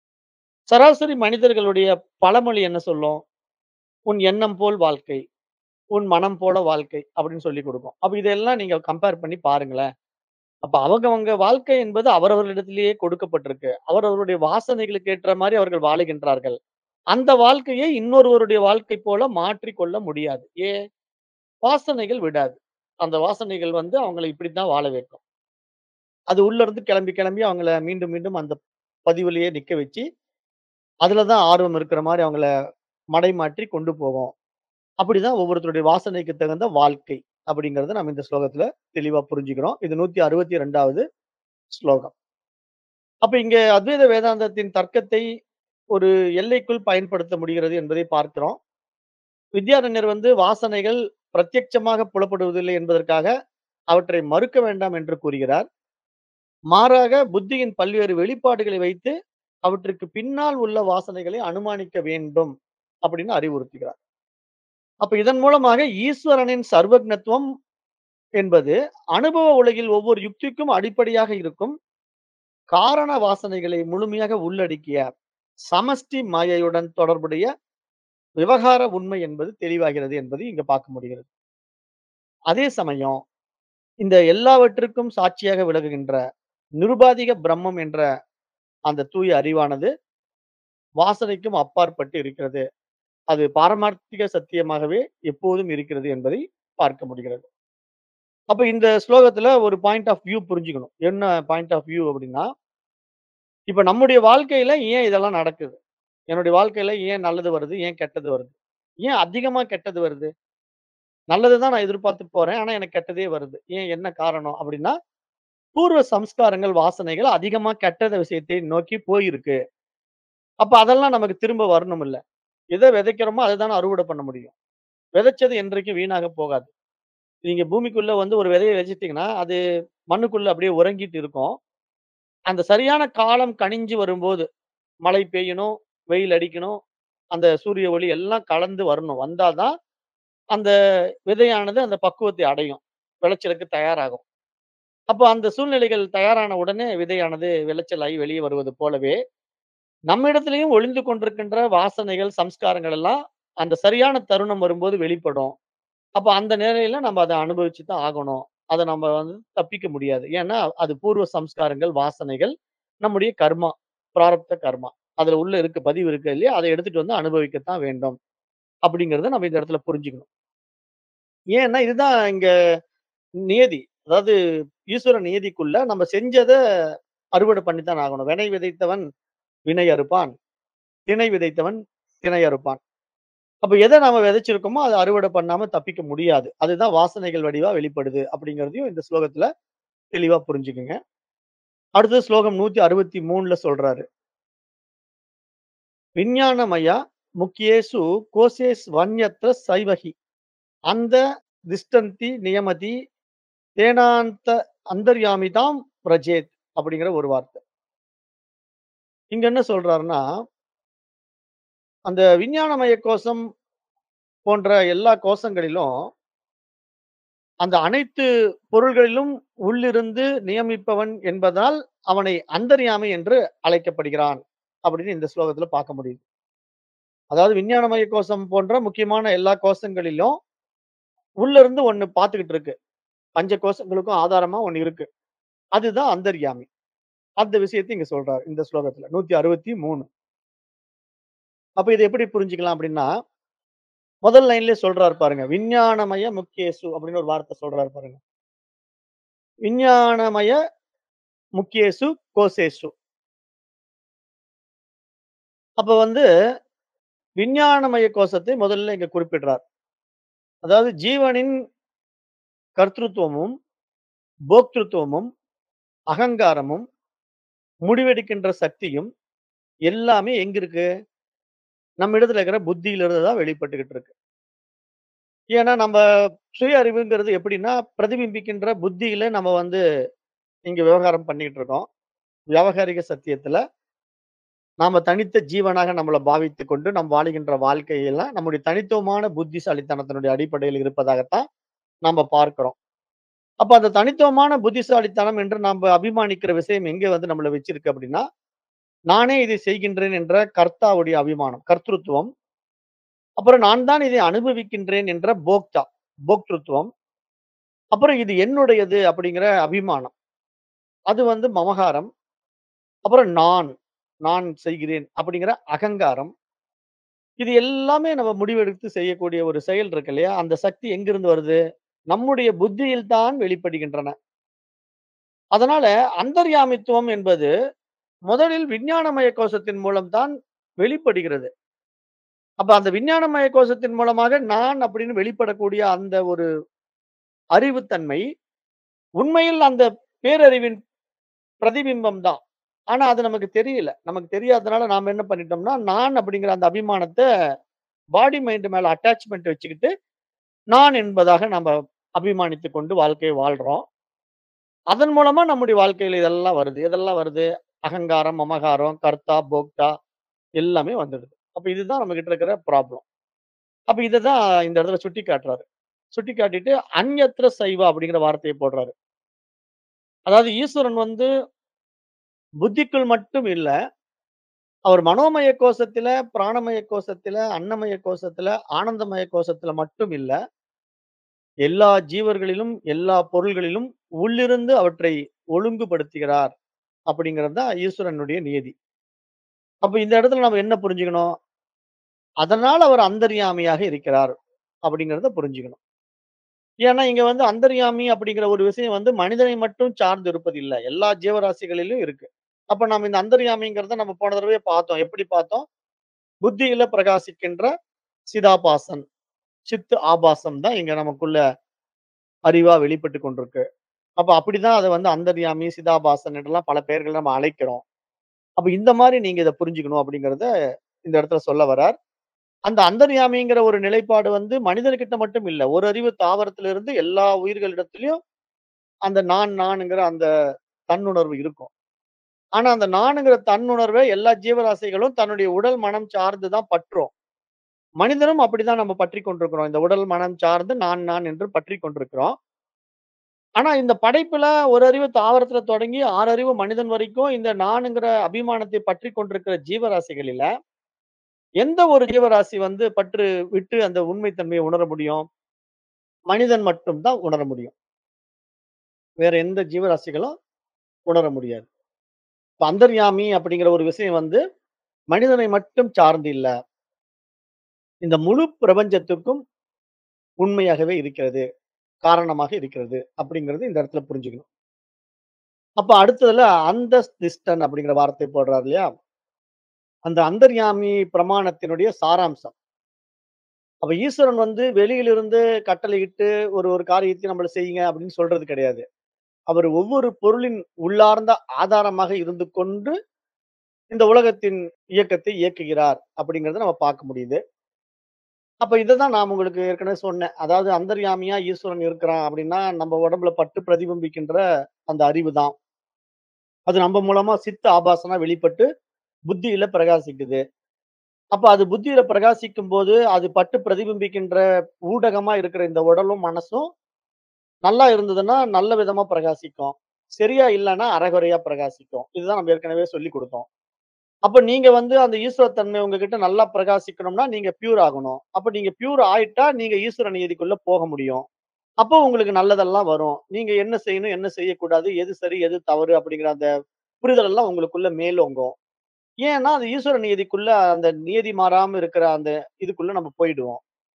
சராசரி மனிதர்களுடைய பழமொழி என்ன சொல்லும்? "உன் எண்ணம் போல் வாழ்க்கை, உன் மனம் போல வாழ்க்கை" அப்படின்னு சொல்லிக் குடுக்கும். அப்ப இதெல்லாம் நீங்க கம்பேர் பண்ணி பாருங்களேன். அப்ப அவங்கவங்க வாழ்க்கை என்பது அவரவர்களிடத்திலேயே கொடுக்கப்பட்டிருக்கு. அவரவருடைய வாசனைகளுக்கு ஏற்ற மாரி அவர்கள் வாழுகின்றார்கள். அந்த வாழ்க்கையை இன்னொருவருடைய வாழ்க்கை போல மாற்றிக் கொள்ள முடியாது. ஏன்? வாசனைகள் விடாது. அந்த வாசனைகள் வந்து அவங்கள இப்படித்தான் வாழ வைக்கும். அது உள்ள இருந்து கிளம்பி, கிளம்பி அவங்கள மீண்டும், மீண்டும் அந்த பதிவிலேயே நிக்க வச்சு, அதுல தான் ஆர்வம் இருக்கிற மாரி அவங்கள மடைமாற்றி கொண்டு போகும். அப்படிதான் ஒவ்வொருத்தருடைய வாசனைக்கு தகுந்த வாழ்க்கை அப்படிங்கிறத நம்ம இந்த ஸ்லோகத்துல தெளிவா புரிஞ்சுக்கிறோம். இது 162வது ஸ்லோகம். அப்ப இங்க அத்வைத வேதாந்தத்தின் தர்க்கத்தை ஒரு எல்லைக்குள் பயன்படுத்த முடிகிறது என்பதை பார்க்கிறோம். வித்யாரண்யர் வந்து வாசனைகள் பிரத்யட்சமாக புலப்படுவதில்லை என்பதற்காக அவற்றை மறுக்க வேண்டாம் என்று கூறுகிறார். மாறாக புத்தியின் பல்வேறு வெளிப்பாடுகளை வைத்து அவற்றுக்கு பின்னால் உள்ள வாசனைகளை அனுமானிக்க வேண்டும் அப்படின்னு அறிவுறுத்துகிறார். அப்ப இதன் மூலமாக ஈஸ்வரனின் சர்வக்ஞத்துவம் என்பது அனுபவ உலகில் ஒவ்வொரு யுக்திக்கும் அடிப்படையாக இருக்கும் காரண வாசனைகளை முழுமையாக உள்ளடக்கிய சமஷ்டி மாயையுடன் தொடர்புடைய விவகார உண்மை என்பது தெளிவாகிறது என்பதை இங்க பார்க்க முடிகிறது. அதே சமயம் இந்த எல்லாவற்றுக்கும் சாட்சியாக விளங்குகின்ற நிருபாதிக பிரம்மம் என்ற அந்த தூய அறிவானது வாசனைக்கும் அப்பாற்பட்டு இருக்கிறது. அது பாரமார்த்திக சத்தியமாகவே எப்போதும் இருக்கிறது என்பதை பார்க்க முடிகிறது. அப்ப இந்த ஸ்லோகத்துல ஒரு பாயிண்ட் ஆஃப் வியூ புரிஞ்சுக்கணும். என்ன பாயிண்ட் ஆஃப் வியூ அப்படின்னா, இப்ப நம்முடைய வாழ்க்கையில ஏன் இதெல்லாம் நடக்குது? என்னுடைய வாழ்க்கையில ஏன் நல்லது வருது? ஏன் கெட்டது வருது? ஏன் அதிகமா கெட்டது வருது? நல்லது தான் நான் எதிர்பார்த்து போறேன். ஆனா எனக்கு கெட்டதே வருது. ஏன் என்ன காரணம்? அப்படின்னா, பூர்வ சம்ஸ்காரங்கள், வாசனைகள் அதிகமா கெட்டத விஷயத்தை நோக்கி போயிருக்கு. அப்ப அதெல்லாம் நமக்கு திரும்ப வரணும்ல்ல. எத விதைக்கிறோமோ அத தானே அறுவடை பண்ண முடியும். விதைச்சது என்றைக்கும் வீணாக போகாது. நீங்க பூமிக்குள்ள வந்து ஒரு விதைய வச்சுட்டீங்கன்னா, அது மண்ணுக்குள்ள அப்படியே உறங்கிட்டு இருக்கும். அந்த சரியான காலம் கனிஞ்சு வரும்போது, மழை பெய்யணும், வெயில் அடிக்கணும், அந்த சூரிய ஒளி எல்லாம் கலந்து வரணும். வந்தா தான் அந்த விதையானது அந்த பக்குவத்தை அடையும். விளைச்சலுக்கு தயாராகும். அப்ப அந்த சூழ்நிலைகள் தயாரான உடனே விதையானது விளைச்சலாகி வெளியே வருவது போலவே, நம்மிடத்திலேயும் ஒளிந்து கொண்டிருக்கின்ற வாசனைகள், சம்ஸ்காரங்கள் எல்லாம் அந்த சரியான தருணம் வரும்போது வெளிப்படும். அப்ப அந்த நிலையில நம்ம அத அனுபவிச்சு தான் ஆகணும். அத நம்ம வந்து தப்பிக்க முடியாது. ஏன்னா, அது பூர்வ சம்ஸ்காரங்கள், வாசனைகள், நம்முடைய கர்மா, பிராரப்த கர்மா. அதுல உள்ள இருக்கு பதிவு இருக்கு இல்லையா? அத எடுத்துட்டு வந்து அனுபவிக்கத்தான் வேண்டும். அப்படிங்கிறத நம்ம இந்த இடத்துல புரிஞ்சுக்கணும். ஏன்னா, இதுதான் இங்க நியதி. அதாவது ஈஸ்வர நியதிக்குள்ள நம்ம செஞ்சத அறுவடை பண்ணி தான் ஆகணும். வினை விதைத்தவன் வினை அறுப்பான். திணை விதைத்தவன் திணை அறுப்பான். அப்ப எத நாம விதைச்சிருக்கோமோ, அத அறுவடை பண்ணாம தப்பிக்க முடியாது. அதுதான் வாசனைகள் வடிவா வெளிப்படுது அப்படிங்கிறதையும் இந்த ஸ்லோகத்துல தெளிவா புரிஞ்சுக்குங்க. அடுத்தது ஸ்லோகம் 163ல சொல்றாரு. விஞ்ஞானமயா முக்கியேஷு கோஷேஷ் வன்யத்ர சைவஹி. அந்த திஷ்டந்தி நியமதி தேனாந்த அந்தர்யாமிதாம் பிரஜேத் அப்படிங்கிற ஒரு வார்த்தை. இங்க என்ன சொல்றாருன்னா, அந்த விஞ்ஞானமய கோஷம் போன்ற எல்லா கோஷங்களிலும் அந்த அனைத்து பொருள்களிலும் உள்ளிருந்து நியமிப்பவன் என்பதால் அவனை அந்தர்யாமி என்று அழைக்கப்படுகிறான். அப்படின்னு இந்த ஸ்லோகத்துல பார்க்க முடியுது. அதாவது விஞ்ஞானமய கோஷம் போன்ற முக்கியமான எல்லா கோஷங்களிலும் உள்ள இருந்து ஒண்ணு பார்த்துக்கிட்டு இருக்கு. பஞ்ச கோஷங்களுக்கும் ஆதாரமா ஒண்ணு இருக்கு. அதுதான் அந்தர்யாமி. அந்த விஷயத்த இங்க சொல்றாரு இந்த ஸ்லோகத்துல 163. அப்ப இத எப்படி புரிஞ்சுக்கலாம் அப்படின்னா, முதல் லைன்லயே சொல்றாரு பாருங்க. விஞ்ஞானமய முக்கியேசு அப்படின்னு ஒரு வார்த்தை சொல்றாரு பாருங்க. விஞ்ஞானமய முக்கியேசு கோசேசு. அப்ப வந்து விஞ்ஞானமய கோஷத்தை முதல்ல இங்க குறிப்பிடுறார். அதாவது ஜீவனின் கர்த்திருவமும், போக்திருத்துவமும், அகங்காரமும், முடிவெடுக்கின்ற சக்தியும் எல்லாமே எங்க இருக்கு? நம்மிடத்துல இருக்கிற புத்தியிலிருந்து தான் வெளிப்பட்டுக்கிட்டு இருக்கு. ஏன்னா நம்ம சுய அறிவுங்கிறது எப்படின்னா, பிரதிபிம்பிக்கின்ற புத்தியில நம்ம வந்து இங்க விவகாரம் பண்ணிட்டு இருக்கோம். வியாவகாரிக சத்தியத்துல நாம தனித்த ஜீவனாக நம்மள பாவித்துக் கொண்டு நம் வாழுகின்ற வாழ்க்கையெல்லாம் நம்முடைய தனித்துவமான புத்திசாலித்தனத்தினுடைய அடிப்படையில் இருப்பதாகத்தான் நாம பார்க்கிறோம். அப்ப அந்த தனித்துவமான புத்திசாலித்தனம் என்று நாம அபிமானிக்கிற விஷயம் எங்க வந்து நம்மள வச்சிருக்கு அப்படின்னா, நானே இதை செய்கின்றேன் என்ற கர்த்தாவுடைய அபிமானம், கர்த்திருத்துவம். அப்புறம் நான் தான் இதை அனுபவிக்கின்றேன் என்ற போக்தா, போக்திருத்துவம். அப்புறம் இது என்னுடையது அப்படிங்கிற அபிமானம். அது வந்து மமகாரம். அப்புறம் நான், நான் செய்கிறேன் அப்படிங்கிற அகங்காரம். இது எல்லாமே நம்ம முடிவெடுத்து செய்யக்கூடிய ஒரு செயல் இருக்கு இல்லையா? அந்த சக்தி எங்கிருந்து வருது? நம்முடைய புத்தியில் தான் வெளிப்படுகின்றன. அதனால அந்தர்யாமித்துவம் என்பது முதலில் விஞ்ஞானமய கோஷத்தின் மூலம் தான் வெளிப்படுகிறது. அப்ப அந்த விஞ்ஞானமய கோஷத்தின் மூலமாக நான் அப்படின்னு வெளிப்படக்கூடிய அந்த ஒரு அறிவுத்தன்மை, உண்மையில் அந்த பேரறிவின் பிரதிபிம்பம் தான். ஆனா அது நமக்கு தெரியல. நமக்கு தெரியாதனால நாம என்ன பண்ணிட்டோம்னா, நான் அப்படிங்கிற அந்த அபிமானத்த பாடி மைண்ட் மேல அட்டாச்மென்ட் வச்சுக்கிட்டு, நான் என்பதாக நம்ம அபிமானித்துக் கொண்டு வாழ்க்கைய வாழ்றோம். அதன் மூலமா நம்முடைய வாழ்க்கையில இதெல்லாம் வருது. எதெல்லாம் வருது? அகங்காரம், மமகாரம், கர்த்தா, போக்தா எல்லாமே வந்துடுது. அப்ப இதுதான் நம்மகிட்ட இருக்கிற ப்ராப்ளம். அப்ப இததான் இந்த இடத்துல சுட்டிக்காட்டுறாரு. சுட்டிக்காட்டிட்டு அந்யத்ர சைவா அப்படிங்கிற வார்த்தைய போடுறாரு. அதாவது ஈஸ்வரன் வந்து புத்திக்குள் மட்டும் இல்ல. அவர் மனோமய கோஷத்தில, பிராணமய கோஷத்தில, அன்னமய கோஷத்தில, ஆனந்தமய கோஷத்தில மட்டும் இல்ல. எல்லா ஜீவர்களிலும், எல்லா பொருள்களிலும் உள்ளிருந்து அவற்றை ஒழுங்குபடுத்துகிறார். அப்படிங்கிறது தான் ஈஸ்வரனுடைய நியதி. அப்ப இந்த இடத்துல நம்ம என்ன புரிஞ்சுக்கணும்? அதனால அவர் அந்தர்யாமியாக இருக்கிறார். அப்படிங்கிறத புரிஞ்சுக்கணும். ஏன்னா இங்க வந்து அந்தர்யாமி அப்படிங்கிற ஒரு விஷயம் வந்து மனிதனை மட்டும் சார்ந்து இருப்பதில்ல. எல்லா ஜீவராசிகளிலும் இருக்கு. அப்ப நம்ம இந்த அந்தர்யாமிங்கிறத நம்ம போன தடவையே பார்த்தோம். எப்படி பார்த்தோம்? புத்தியில பிரகாசிக்கின்ற சிதாபாசன், சித்து ஆபாசம் தான் இங்க நமக்குள்ள அறிவா வெளிப்பட்டுக் கொண்டிருக்கு. அப்ப அப்படிதான் அத வந்து அந்தர்யாமி, சிதாபாசன் என்றெல்லாம் பல பெயர்கள்ல நம்ம அழைக்கிறோம். அப்ப இந்த மாரி நீங்க இத புரிஞ்சுக்கணும் அப்படிங்கிறத இந்த இடத்துல சொல்ல வரார். அந்த அந்தர்யாமிங்கிற ஒரு நிலைப்பாடு வந்து மனிதர்கிட்ட மட்டும் இல்ல. ஒரு அறிவு தாவரத்திலிருந்து எல்லா உயிர்களிடத்திலயும் அந்த நான் நான்ங்கிற அந்த தன்னுணர்வு இருக்கும். ஆனா அந்த நான்ங்கிற தன்னுணர்வ எல்லா ஜீவராசிகளும் தன்னுடைய உடல், மனம் சார்ந்து தான் பற்றும். மனிதனும் அப்படிதான் நம்ம பற்றிக் கொண்டிருக்கிறோம். இந்த உடல், மனம் சார்ந்து நான் நான் என்று பற்றிக் கொண்டிருக்கிறோம். ஆனா இந்த படைப்புல ஒரு அறிவு தாவரத்துல தொடங்கி 6 அறிவு மனிதன் வரைக்கும் இந்த நான்ங்கிற அபிமானத்தை பற்றிக் கொண்டிருக்கிற ஜீவராசிகளில, எந்த ஒரு ஜீவராசி வந்து பற்று விட்டு அந்த உண்மை தன்மையை உணர முடியும்? மனிதன் மட்டும் தான் உணர முடியும். வேற எந்த ஜீவராசிகளும் உணர முடியாது. இப்ப அந்தர்யாமி அப்படிங்கிற ஒரு விஷயம் வந்து மனிதனை மட்டும் சார்ந்து இல்ல. இந்த முழு பிரபஞ்சத்துக்கும் உண்மையாகவே இருக்கிறது. காரணமாக இருக்கிறது. அப்படிங்கிறது இந்த இடத்துல புரிஞ்சுக்கணும். அப்ப அடுத்ததுல அந்தஸ்திஷ்டன் அப்படிங்கிற வார்த்தை போடுறார் இல்லையா? அந்த அந்தர்யாமி பிரமாணத்தினுடைய சாராம்சம். அப்ப ஈஸ்வரன் வந்து வெளியிலிருந்து கட்டளையிட்டு ஒரு ஒரு காரியத்தை நம்மள செய்யுங்க அப்படின்னு சொல்றது கிடையாது. அவர் ஒவ்வொரு பொருளின் உள்ளார்ந்த ஆதாரமாக இருந்து கொண்டு இந்த உலகத்தின் இயக்கத்தை இயக்குகிறார் அப்படிங்கிறத நம்ம பார்க்க முடியுது. அப்ப இததான் நான் உங்களுக்கு ஏற்கனவே சொன்னேன். அதாவது அந்தர்யாமியா ஈஸ்வரன் இருக்கிறான் அப்படின்னா, நம்ம உடம்புல பட்டு பிரதிபிம்பிக்கின்ற அந்த அறிவு தான். அது நம்ம மூலமா சித்த ஆபாசனா வெளிப்பட்டு புத்தியில பிரகாசிக்குது. அப்ப அது புத்தியில பிரகாசிக்கும்போது, அது பட்டு பிரதிபிம்பிக்கின்ற ஊடகமா இருக்கிற இந்த உடலும், மனசும் நல்லா இருந்ததுன்னா, நல்ல விதமா பிரகாசிக்கும். சரியா இல்லன்னா அரைகுறையா பிரகாசிக்கும். இதுதான் நம்ம ஏற்கனவே சொல்லிக் குடுத்தோம். அப்ப நீங்க வந்து அந்த ஈஸ்வர தன்மை உங்ககிட்ட நல்லா பிரகாசிக்கணும்னா, நீங்க பியூர் ஆகணும். அப்ப நீங்க பியூர் ஆயிட்டா, நீங்க ஈஸ்வர நியதிக்குள்ள போக முடியும். அப்போ உங்களுக்கு நல்லதெல்லாம் வரும். நீங்க என்ன செய்யணும், என்ன செய்யக்கூடாது, எது சரி, எது தவறு அப்படிங்கிற அந்த புரிதல் எல்லாம் உங்களுக்குள்ள மேலோங்கும். ஏன்னா, அது ஈஸ்வர நியதிக்குள்ள அந்த நியதி மாறாம இருக்கிற அந்த இதுக்குள்ள நம்ம போயிடுவோம்.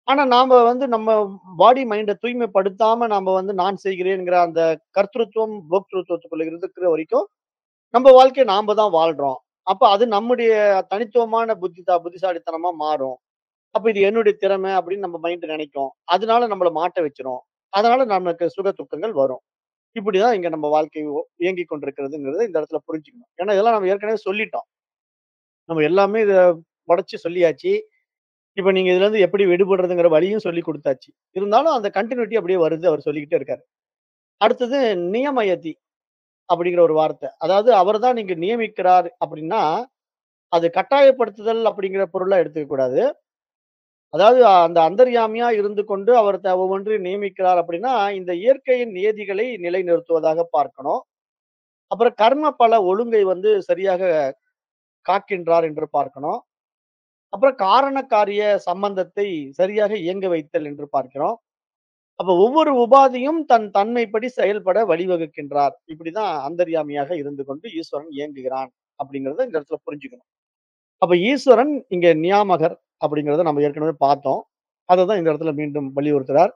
ஆனா நாம வந்து நம்ம பாடி மைண்ட தூய்மைப்படுத்தாம நாம வந்து நான் செய்கிறேன்ங்கிற அந்த கர்த்தృత్వం, போக்திருத்துவத்துக்குள்ள இருக்கிற வரைக்கும் நம்ம வாழ்க்கைய நாம தான் வாழ்றோம். அப்ப அது நம்முடைய தனித்துவமான புத்தி தான் புத்திசாலித்தனமா மாறும். அப்ப இது என்னுடைய திறமை அப்படின்னு நம்ம மைண்ட் நினைக்கும். அதனால நம்மள மாட்ட வச்சுரும். அதனால நமக்கு சுக துக்கங்கள் வரும். இப்படிதான் இங்க நம்ம வாழ்க்கை ஒ இயங்கிக் கொண்டிருக்கிறதுங்கிறத இந்த இடத்துல புரிஞ்சுக்கணும். ஏன்னா இதெல்லாம் நம்ம ஏற்கனவே சொல்லிட்டோம். நம்ம எல்லாமே இத உடைச்சு சொல்லியாச்சு. இப்ப நீங்க இதுலருந்து எப்படி விடுபடுறதுங்கிற வழியும் சொல்லிக் குடுத்தாச்சு. இருந்தாலும் அந்த கன்டினியூட்டி அப்படியே வருது. அவர் சொல்லிக்கிட்டே இருக்காரு. அடுத்தது நியமயதி அப்படிங்கிற ஒரு வார்த்தை. அதாவது அவர் தான் நீங்க நியமிக்கிறார் அப்படின்னா, அது கட்டாயப்படுத்துதல் அப்படிங்கிற பொருளா எடுத்துக்க கூடாது. அதாவது அந்த அந்தர்யாமியா இருந்து கொண்டு அவர் த ஒவ்வொன்றையும் நியமிக்கிறார் அப்படின்னா, இந்த இயற்கையின் நியதிகளை நிலைநிறுத்துவதாக பார்க்கணும். அப்புறம் கர்ம பல ஒழுங்கை வந்து சரியாக காக்கின்றார் என்று பார்க்கணும். அப்புறம் காரண காரிய சம்பந்தத்தை சரியாக இயங்க வைத்தல் என்று பார்க்கிறோம். அப்ப ஒவ்வொரு உபாதியும் தன் தன்மைப்படி செயல்பட வழிவகுக்கின்றார். இப்படிதான் அந்தர்யாமியாக இருந்து கொண்டு ஈஸ்வரன் இயங்குகிறான் அப்படிங்கிறத இந்த இடத்துல புரிஞ்சுக்கணும். அப்ப ஈஸ்வரன் இங்க நியாமகர் அப்படிங்கிறத நம்ம ஏற்கனவே பார்த்தோம். அததான் இந்த இடத்துல மீண்டும் வலியுறுத்துறார்.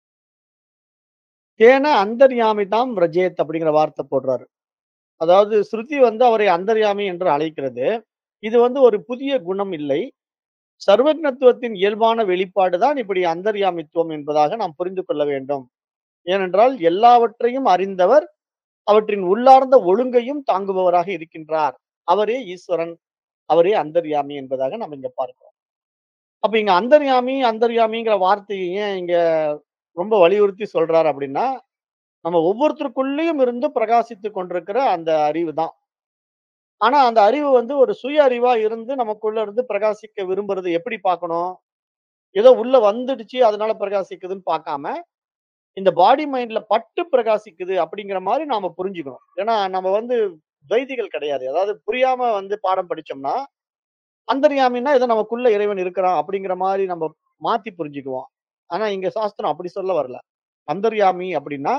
தேன அந்தர்யாமிதாம் விரஜேத் அப்படிங்கிற வார்த்தை போடுறாரு. அதாவது ஸ்ருதி வந்து அவரை அந்தர்யாமி என்று அழைக்கிறது. இது வந்து ஒரு புதிய குணம் இல்லை. சர்வக்ஞத்துவத்தின் இயல்பான வெளிப்பாடு தான் இப்படி அந்தர்யாமித்துவம் என்பதாக நாம் புரிந்து கொள்ள வேண்டும். ஏனென்றால் எல்லாவற்றையும் அறிந்தவர், அவற்றின் உள்ளார்ந்த ஒழுங்கையும் தாங்குபவராக இருக்கின்றார். அவரே ஈஸ்வரன், அவரே அந்தர்யாமி என்பதாக நம்ம இங்க பார்க்கிறோம். அப்ப இங்க அந்தர்யாமி, அந்தர்யாமிங்கிற வார்த்தைய ஏன் இங்க ரொம்ப வலியுறுத்தி சொல்றாரு அப்படின்னா, நம்ம ஒவ்வொருத்தருக்குள்ளயும் இருந்து பிரகாசித்துக் கொண்டிருக்கிற அந்த அறிவு தான். ஆனா அந்த அறிவு வந்து ஒரு சுய அறிவா இருந்து நமக்குள்ள இருந்து பிரகாசிக்க விரும்புறது எப்படி பார்க்கணும்? ஏதோ உள்ள வந்துடுச்சு அதனால பிரகாசிக்குதுன்னு பார்க்காம, இந்த பாடி மைண்ட்ல பட்டு பிரகாசிக்குது அப்படிங்கிற மாரி நாம புரிஞ்சுக்கணும். ஏன்னா நம்ம வந்து துவைதிகள் கிடையாது. அதாவது புரியாம வந்து பாடம் படிச்சோம்னா, அந்தர்யாமின்னா ஏதோ நமக்குள்ள இறைவன் இருக்கிறான் அப்படிங்கிற மாரி நம்ம மாத்தி புரிஞ்சுக்குவோம். ஆனா இங்க சாஸ்திரம் அப்படி சொல்ல வரல. அந்தர்யாமி அப்படின்னா,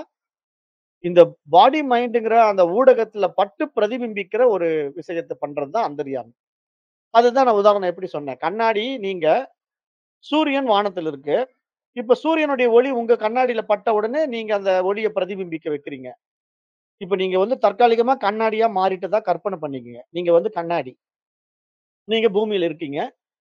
இந்த பாடி மைண்ட்ங்கிற அந்த ஊடகத்துல பட்டு பிரதிபிம்பிக்கிற ஒரு விஷயத்த பண்றது தான் அந்தர்யாமி. அதுதான் நான் உதாரணம் எப்படி சொன்னேன். கண்ணாடி நீங்க சூரியன் வானத்துல இருக்கு. இப்ப சூரியனுடைய ஒளி உங்க கண்ணாடியில பட்ட உடனே நீங்க அந்த ஒளிய பிரதிபிம்பிக்க வைக்கிறீங்க. இப்ப நீங்க வந்து தற்காலிகமா கண்ணாடியா மாறிட்டதா கற்பனை பண்ணிக்கங்க. நீங்க வந்து கண்ணாடி. நீங்க பூமியில இருக்கீங்க.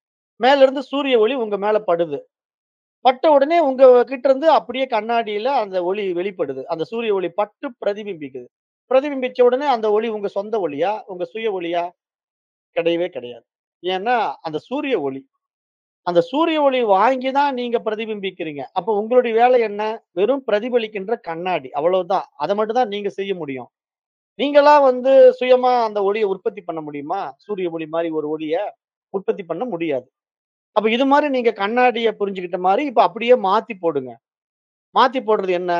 மேல இருந்து சூரிய ஒளி உங்க மேல படுது. பட்ட உடனே உங்க கிட்ட இருந்து அப்படியே கண்ணாடியில அந்த ஒளி வெளிப்படுது. அந்த சூரிய ஒளி பட்டு பிரதிபிம்பிக்குது. பிரதிபிம்பிச்ச உடனே அந்த ஒளி உங்க சொந்த ஒளியா? உங்க சுய ஒளியா? கிடையவே கிடையாது. ஏன்னா, அந்த சூரிய ஒளி. அந்த சூரிய ஒளி வாங்கி தான் நீங்க பிரதிபிம்பிக்கிறீங்க. அப்ப உங்களுடைய வேலை என்ன? வெறும் பிரதிபலிக்கின்ற கண்ணாடி. அவ்வளவுதான். அத மட்டும் தான் நீங்க செய்ய முடியும். நீங்களா வந்து சுயமா அந்த ஒளிய உற்பத்தி பண்ண முடியுமா? சூரிய ஒளி மாரி ஒரு ஒளிய உற்பத்தி பண்ண முடியாது. அப்ப இது மாரி நீங்க கண்ணாடிய புரிஞ்சுகிட்ட மாரி, இப்ப அப்படியே மாத்தி போடுங்க. மாத்தி போடுறது என்ன?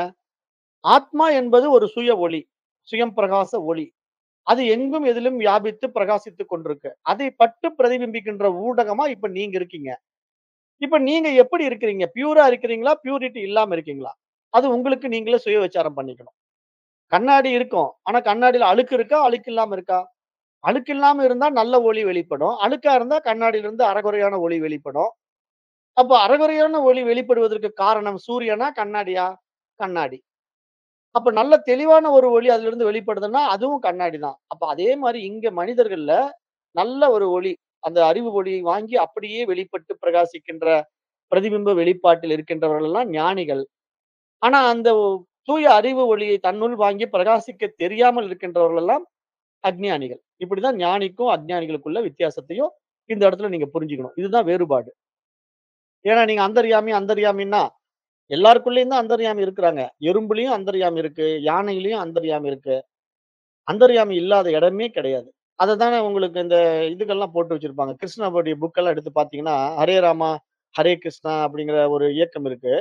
ஆத்மா என்பது ஒரு சுய ஒளி. சுயம் பிரகாச ஒளி. அது எங்கும் எதிலும் வியாபித்து பிரகாசித்துக் கொண்டிருக்கு. அதை பட்டு பிரதிபிம்பிக்கின்ற ஊடகமா இப்ப நீங்க இருக்கீங்க. இப்ப நீங்க எப்படி இருக்கிறீங்க? பியூரா இருக்கிறீங்களா? பியூரிட்டி இல்லாம இருக்கீங்களா? அது உங்களுக்கு நீங்களே சுய விசாரம் பண்ணிக்கணும். கண்ணாடி இருக்கும். ஆனா கண்ணாடியில அழுக்கு இருக்கா? அழுக்கு இல்லாம இருக்கா? அழுக்கு இல்லாம இருந்தா நல்ல ஒளி வெளிப்படும். அழுக்கா இருந்தா கண்ணாடியிலிருந்து அரைகுறையான ஒளி வெளிப்படும். அப்ப அரைகுறையான ஒளி வெளிப்படுவதற்கு காரணம் சூரியனா? கண்ணாடியா? கண்ணாடி. அப்ப நல்ல தெளிவான ஒரு ஒளி அதிலிருந்து வெளிப்படுதுன்னா, அதுவும் கண்ணாடி தான். அப்ப அதே மாரி இங்க மனிதர்கள்ல நல்ல ஒரு ஒளி, அந்த அறிவு ஒளியை வாங்கி அப்படியே வெளிப்பட்டு பிரகாசிக்கின்ற பிரதிபிம்ப வெளிப்பாட்டில் இருக்கின்றவர்கள் எல்லாம் ஞானிகள். ஆனா அந்த தூய அறிவு ஒளியை தன்னுள் வாங்கி பிரகாசிக்க தெரியாமல் இருக்கின்றவர்கள் எல்லாம் அஞ்ஞானிகள். இப்படிதான் ஞானிக்கும், அஞ்ஞானிகளுக்குள்ள வித்தியாசத்தையும் இந்த இடத்துல நீங்க புரிஞ்சுக்கணும். இதுதான் வேறுபாடு. ஏன்னா நீங்க அந்தர்யாமி, அந்தர்யாமின்னா எல்லாருக்குள்ளயும் தான் அந்தர்யாமி இருக்கிறாங்க. எறும்புலயும் அந்தர்யாமி இருக்கு. யானையிலயும் அந்தர்யாமி இருக்கு. அந்தர்யாமி இல்லாத இடமே கிடையாது. அததானே உங்களுக்கு இந்த இதுக்கெல்லாம் போட்டு வச்சிருப்பாங்க. கிருஷ்ணாவுடைய புக் எல்லாம் எடுத்து பார்த்தீங்கன்னா, ஹரே ராமா, ஹரே கிருஷ்ணா அப்படிங்கிற ஒரு இயக்கம் இருக்கு.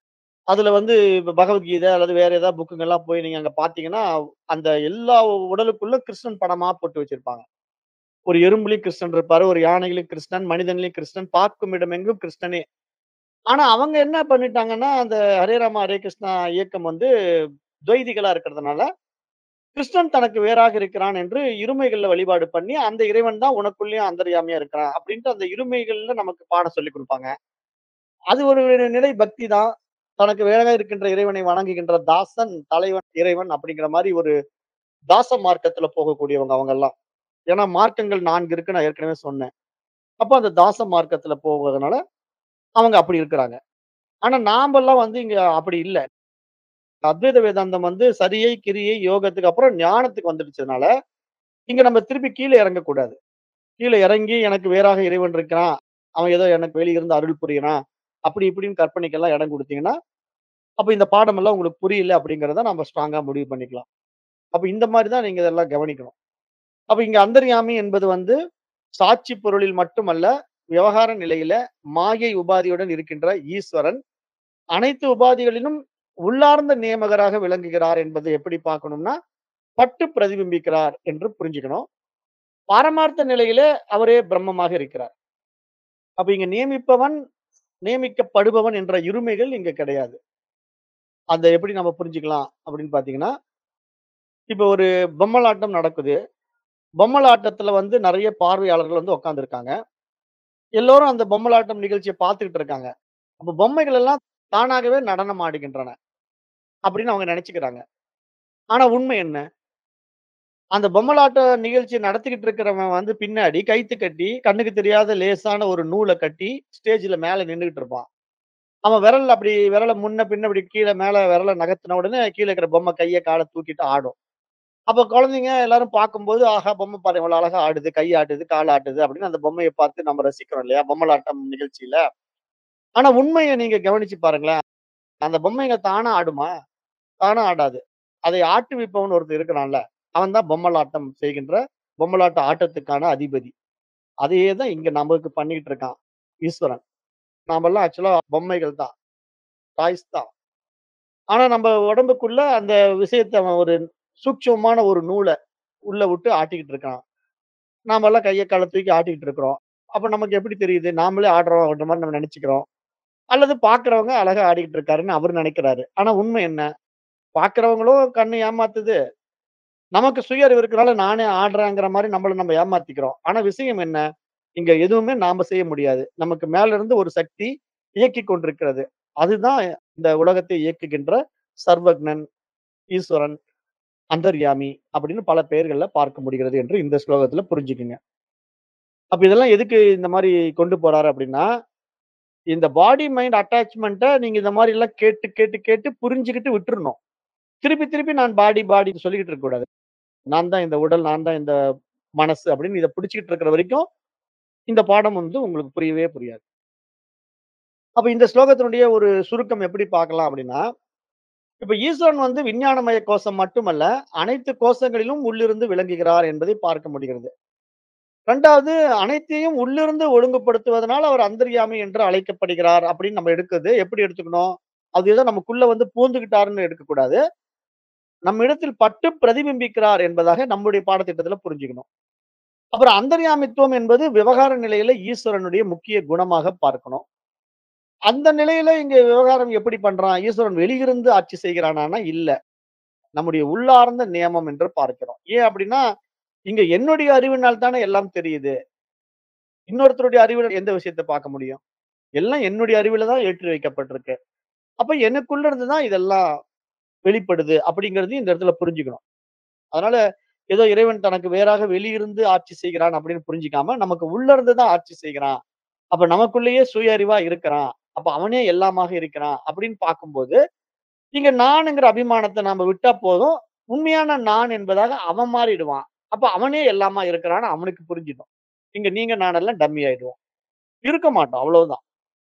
அதுல வந்து இப்ப பகவத்கீதை அல்லது வேற ஏதாவது புக்குங்கலாம் போய் நீங்க அங்க பார்த்தீங்கன்னா, அந்த எல்லா உடலுக்குள்ள கிருஷ்ணன் படமா போட்டு வச்சிருப்பாங்க. ஒரு எறும்புலயும் கிருஷ்ணன் இருப்பாரு. ஒரு யானையிலும் கிருஷ்ணன், மனிதன்லயும் கிருஷ்ணன், பார்க்கும் இடமெங்கும் கிருஷ்ணனே. ஆனா அவங்க என்ன பண்ணிட்டாங்கன்னா, அந்த ஹரே ராமா, ஹரே கிருஷ்ணா இயக்கம் வந்து துவைதிகளா இருக்கிறதுனால, கிருஷ்ணன் தனக்கு வேறாக இருக்கிறான் என்று இருமைகள்ல வழிபாடு பண்ணி, அந்த இறைவன் தான் உனக்குள்ளேயும் அந்தர்யாமியா இருக்கிறான். அப்படின்ட்டு அந்த இருமைகள்ல நமக்கு பாடம் சொல்லிக் குடுப்பாங்க. அது ஒரு நிலை பக்தி தான். தனக்கு வேறாக இருக்கின்ற இறைவனை வணங்குகின்ற தாசன், தலைவன், இறைவன் அப்படிங்கிற மாரி ஒரு தாச மார்க்கத்துல போகக்கூடியவங்க அவங்கலாம். ஏன்னா மார்க்கங்கள் 4 இருக்கு நான் ஏற்கனவே சொன்னேன். அப்ப அந்த தாச மார்க்கத்துல போவதனால, அவங்க அப்படி இருக்கிறாங்க. ஆனா நாமெல்லாம் வந்து இங்க அப்படி இல்ல. அத்வைத வேதாந்தம் வந்து சரியை, கிரியை, யோகத்துக்கு அப்புறம் ஞானத்துக்கு வந்துடுச்சதுனால, இங்க நம்ம திருப்பி கீழ இறங்கக்கூடாது. கீழ இறங்கி எனக்கு வேறாக இறைவன் இருக்கிறான். அவன் ஏதோ எனக்கு வெளியிருந்து அருள் புரியிறான். அப்படி இப்படின்னு கற்பனைக்கெல்லாம் இடம் குடுத்தீங்கன்னா, அப்ப இந்த பாடமெல்லாம் உங்களுக்கு புரியல அப்படிங்கிறத நம்ம ஸ்ட்ராங்கா முடிவு பண்ணிக்கலாம். அப்ப இந்த மாரி தான் நீங்க இதெல்லாம் கவனிக்கணும். அப்ப இங்க அந்தர்யாமி என்பது வந்து சாட்சி பொருளில் மட்டுமல்ல, விவகார நிலையில மாயை உபாதியுடன் இருக்கின்ற ஈஸ்வரன், அனைத்து உபாதிகளிலும் உள்ளார்ந்த நியமகராக விளங்குகிறார் என்பதை எப்படி பார்க்கணும்னா, பட்டு பிரதிபிம்பிக்கிறார் என்று புரிஞ்சுக்கணும். பாரமார்த்த நிலையில அவரே பிரம்மமாக இருக்கிறார். அப்ப இங்க நியமிப்பவன், நியமிக்கப்படுபவன் என்ற இருமைகள் இங்க கிடையாது. அத எப்படி நம்ம புரிஞ்சுக்கலாம் அப்படின்னு பார்த்தீங்கன்னா, இப்ப ஒரு பொம்மலாட்டம் நடக்குது. பொம்மலாட்டத்துல வந்து நெறைய பார்வையாளர்கள் வந்து உட்கார்ந்திருக்காங்க. எல்லோரும் அந்த பொம்மலாட்டம் நிகழ்ச்சிய பார்த்துக்கிட்டு இருக்காங்க. அப்ப பொம்மைகள் எல்லாம் தானாகவே நடனம் ஆடுகின்றன. அப்படின்னு அவங்க நெனச்சுக்கிறாங்க. ஆனா உண்மை என்ன? அந்த பொம்மலாட்ட நிகழ்ச்சி நடத்திக்கிட்டு இருக்கிறவன் வந்து பின்னாடி கயித்து கட்டி, கண்ணுக்கு தெரியாத லேசான ஒரு நூல கட்டி, ஸ்டேஜ்ல மேல நின்னுகிட்டு இருப்பான். அவன் விரல் அப்படி விரல முன்ன பின்ன இப்படி கீழ மேல விரல நகர்த்தின உடனே கீழ இருக்கிற பொம்மை கைய, கால தூக்கிட்டு ஆடும். அப்ப குழந்தைங்க எல்லாரும் பார்க்கும்போது, ஆஹா! பொம்மை பாரு எவ்வளவு அழகா ஆடுது, கை ஆட்டுது, கால் ஆட்டுது அப்படின்னு அந்த பொம்மைய பார்த்து நம்ம ரசிக்கிறோம் இல்லையா? பொம்மலாட்டம் நிகழ்ச்சியில. ஆனா உண்மைய நீங்க கவனிச்சு பாருங்களேன். அந்த பொம்மைங்க தானா ஆடுமா? தானா ஆடாது. அதை ஆட்டுவிப்பவன் ஒருத்தன் இருக்கிறான்ல. அவன் தான் பொம்மலாட்டம் செய்கின்ற பொம்மலாட்ட ஆட்டத்துக்கான அதிபதி. அதையே தான் இங்க நமக்கு பண்ணிட்டு இருக்கான் ஈஸ்வரன். நாமெல்லாம் ஆக்சுவலா பொம்மைகள் தான். டாய்ஸ் தான். ஆனா நம்ம உடம்புக்குள்ள அந்த விஷயத்த அவன் ஒரு சூட்சுமமான ஒரு நூல உள்ள விட்டு ஆட்டிக்கிட்டு இருக்கான். நாமெல்லாம் கைய, கால தூக்கி ஆட்டிக்கிட்டு இருக்கிறோம். அப்ப நமக்கு எப்படி தெரியுது? நாமளே ஆடுறோம் அப்படின்ற மாரி நம்ம நெனச்சுக்கிறோம். அல்லது பார்க்கிறவங்க அழகா ஆடிக்கிட்டு இருக்காருன்னு அவரு நெனைக்கிறாரு. ஆனா உண்மை என்ன? பார்க்கிறவங்களும் கண்ணு ஏமாத்துது. நமக்கு சுய அறிவு இருக்கனால நானே ஆடுறேங்கிற மாரி நம்மள நம்ம ஏமாத்திக்கிறோம். ஆனா விஷயம் என்ன? இங்க எதுவுமே நாம செய்ய முடியாது. நமக்கு மேல இருந்து ஒரு சக்தி இயக்கிக் கொண்டிருக்கிறது. அதுதான் இந்த உலகத்தை இயக்குகின்ற சர்வக்னன், ஈஸ்வரன், அந்தர்யாமி அப்படின்னு பல பெயர்கள்ல பார்க்க முடிகிறது என்று இந்த ஸ்லோகத்துல புரிஞ்சுக்குங்க. அப்ப இதெல்லாம் எதுக்கு இந்த மாரி கொண்டு போறாரு அப்படின்னா, இந்த பாடி மைண்ட் அட்டாச்மென்ட்ட நீங்க இந்த மாரி எல்லாம் கேட்டு, கேட்டு, கேட்டு புரிஞ்சுகிட்டு விட்டுறணும். திருப்பி, திருப்பி நான் பாடி, பாடின்னு சொல்லிக்கிட்டு இருக்கக்கூடாது. நான் தான் இந்த உடல், நான் தான் இந்த மனசு அப்படின்னு இத பிடிச்சுக்கிட்டு இருக்கிற வரைக்கும், இந்த பாடம் வந்து உங்களுக்கு புரியவே புரியாது. அப்ப இந்த ஸ்லோகத்தினுடைய ஒரு சுருக்கம் எப்படி பார்க்கலாம் அப்படின்னா, இப்ப ஈஸ்வரன் வந்து விஞ்ஞானமய கோஷம் மட்டுமல்ல, அனைத்து கோஷங்களிலும் உள்ளிருந்து விளங்குகிறார் என்பதை பார்க்க முடிகிறது. 2வது அனைத்தையும் உள்ளிருந்து ஒழுங்குபடுத்துவதனால அவர் அந்தர்யாமி என்று அழைக்கப்படுகிறார் அப்படின்னு நம்ம எடுக்குது. எப்படி எடுத்துக்கணும்? அது ஏதோ நமக்குள்ள வந்து பூந்துக்கிட்டாருன்னு எடுக்கக்கூடாது. நம்மிடத்தில் பட்டு பிரதிபிம்பிக்கிறார் என்பதாக நம்முடைய பாடத்திட்டத்துல புரிஞ்சுக்கணும். அப்புறம் அந்தர்யாமித்துவம் என்பது விவகார நிலையில ஈஸ்வரனுடைய முக்கிய குணமாக பார்க்கணும். அந்த நிலையில இங்க விவகாரம் எப்படி பண்றான்? ஈஸ்வரன் வெளியிருந்து ஆட்சி செய்கிறானான்னா இல்ல. நம்முடைய உள்ளார்ந்த நியமம் என்று பார்க்கிறோம். ஏன் அப்படின்னா, இங்க என்னுடைய அறிவினால் தானே எல்லாம் தெரியுது. இன்னொருத்தருடைய அறிவுல எந்த விஷயத்த பார்க்க முடியும்? எல்லாம் என்னுடைய அறிவுல தான் ஏற்றி வைக்கப்பட்டிருக்கு. அப்ப எனக்குள்ள இருந்து தான் இதெல்லாம் வெளிப்படுது அப்படிங்கிறதையும் இந்த இடத்துல புரிஞ்சுக்கணும். அதனால ஏதோ இறைவன் தனக்கு வேறாக வெளியிருந்து ஆட்சி செய்கிறான் அப்படின்னு புரிஞ்சுக்காம, நமக்கு உள்ள இருந்து தான் ஆட்சி செய்கிறான். அப்ப நமக்குள்ளேயே சுய அறிவா இருக்கிறான். அப்ப அவனே எல்லாமாக இருக்கிறான் அப்படின்னு பார்க்கும்போது, இங்க நான்ங்கிற அபிமானத்த நாம விட்டா போதும். உண்மையான நான் என்பதாக அவன் மாறிடுவான். அப்ப அவனே எல்லாமா இருக்கிறான்னு அவனுக்கு புரிஞ்சிடும். இங்க நீங்க நானெல்லாம் டம்மி ஆயிடுவோம். இருக்க மாட்டோம். அவ்வளவுதான்.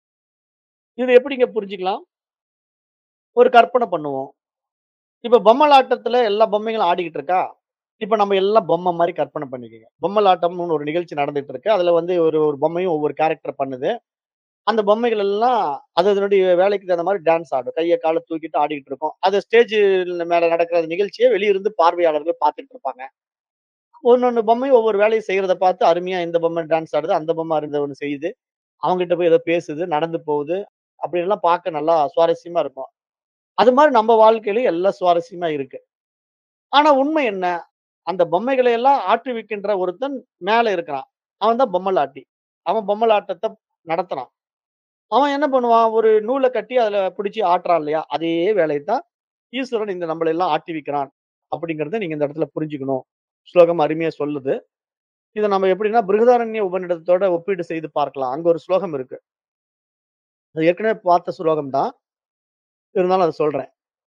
இத எப்படிங்க புரிஞ்சுக்கலாம்? ஒரு கற்பனை பண்ணுவோம். இப்ப பொம்மலாட்டத்துல எல்லா பொம்மைகளும் ஆடிக்கிட்டு இருக்கா? இப்ப நம்ம எல்லாம் பொம்மை மாரி கற்பனை பண்ணிக்கங்க. பொம்மலாட்டம்னு ஒரு நிகழ்ச்சி நடந்துட்டு இருக்கு. அதுல வந்து ஒரு ஒரு பொம்மையும் ஒவ்வொரு கேரக்டர் பண்ணுது. அந்த பொம்மைகள் எல்லாம் அது அதனுடைய வேலைக்கு தகுந்த மாரி டான்ஸ் ஆடும். கைய, கால தூக்கிட்டு ஆடிக்கிட்டு இருக்கும். அது ஸ்டேஜ் மேல நடக்கிற நிகழ்ச்சிய வெளியிருந்து பார்வையாளர்கள் பார்த்துட்டு இருப்பாங்க. ஒண்ணொண்ணு பொம்மையும் ஒவ்வொரு வேலைய செய்யறத பார்த்து அருமையா இந்த பொம்மை டான்ஸ் ஆடுது, அந்த பொம்மை அருந்த ஒண்ணு செய்யுது. அவங்கிட்ட போய் ஏதோ பேசுது, நடந்து போகுது. அப்படின்லாம் பார்க்க நல்லா சுவாரஸ்யமா இருக்கும். அது மாரி நம்ம வாழ்க்கையிலயும் எல்லாம் சுவாரஸ்யமா இருக்கு. ஆனா உண்மை என்ன? அந்த பொம்மைகளை எல்லாம் ஆட்டுவிக்கின்ற ஒருத்தன் மேல இருக்கிறான். அவன் தான் பொம்மலாட்டி. அவன் பொம்மலாட்டத்த நடத்துறான். அவன் என்ன பண்ணுவான்? ஒரு நூல கட்டி அதுல பிடிச்சு ஆட்டுறான் இல்லையா? அதே வேலைய தான் ஈஸ்வரன் இந்த நம்மள எல்லாம் ஆட்டி வைக்கிறான். அப்படிங்கிறத நீங்க இந்த இடத்துல புரிஞ்சுக்கணும். ஸ்லோகம் அருமையா சொல்லுது. இத நம்ம எப்படின்னா பிருகதாரண்ய உபநிடதத்தோட ஒப்பீடு செய்து பார்க்கலாம். அங்க ஒரு ஸ்லோகம் இருக்கு. அது ஏற்கனவே பார்த்த ஸ்லோகம் தான். இருந்தாலும் அத சொல்றேன்.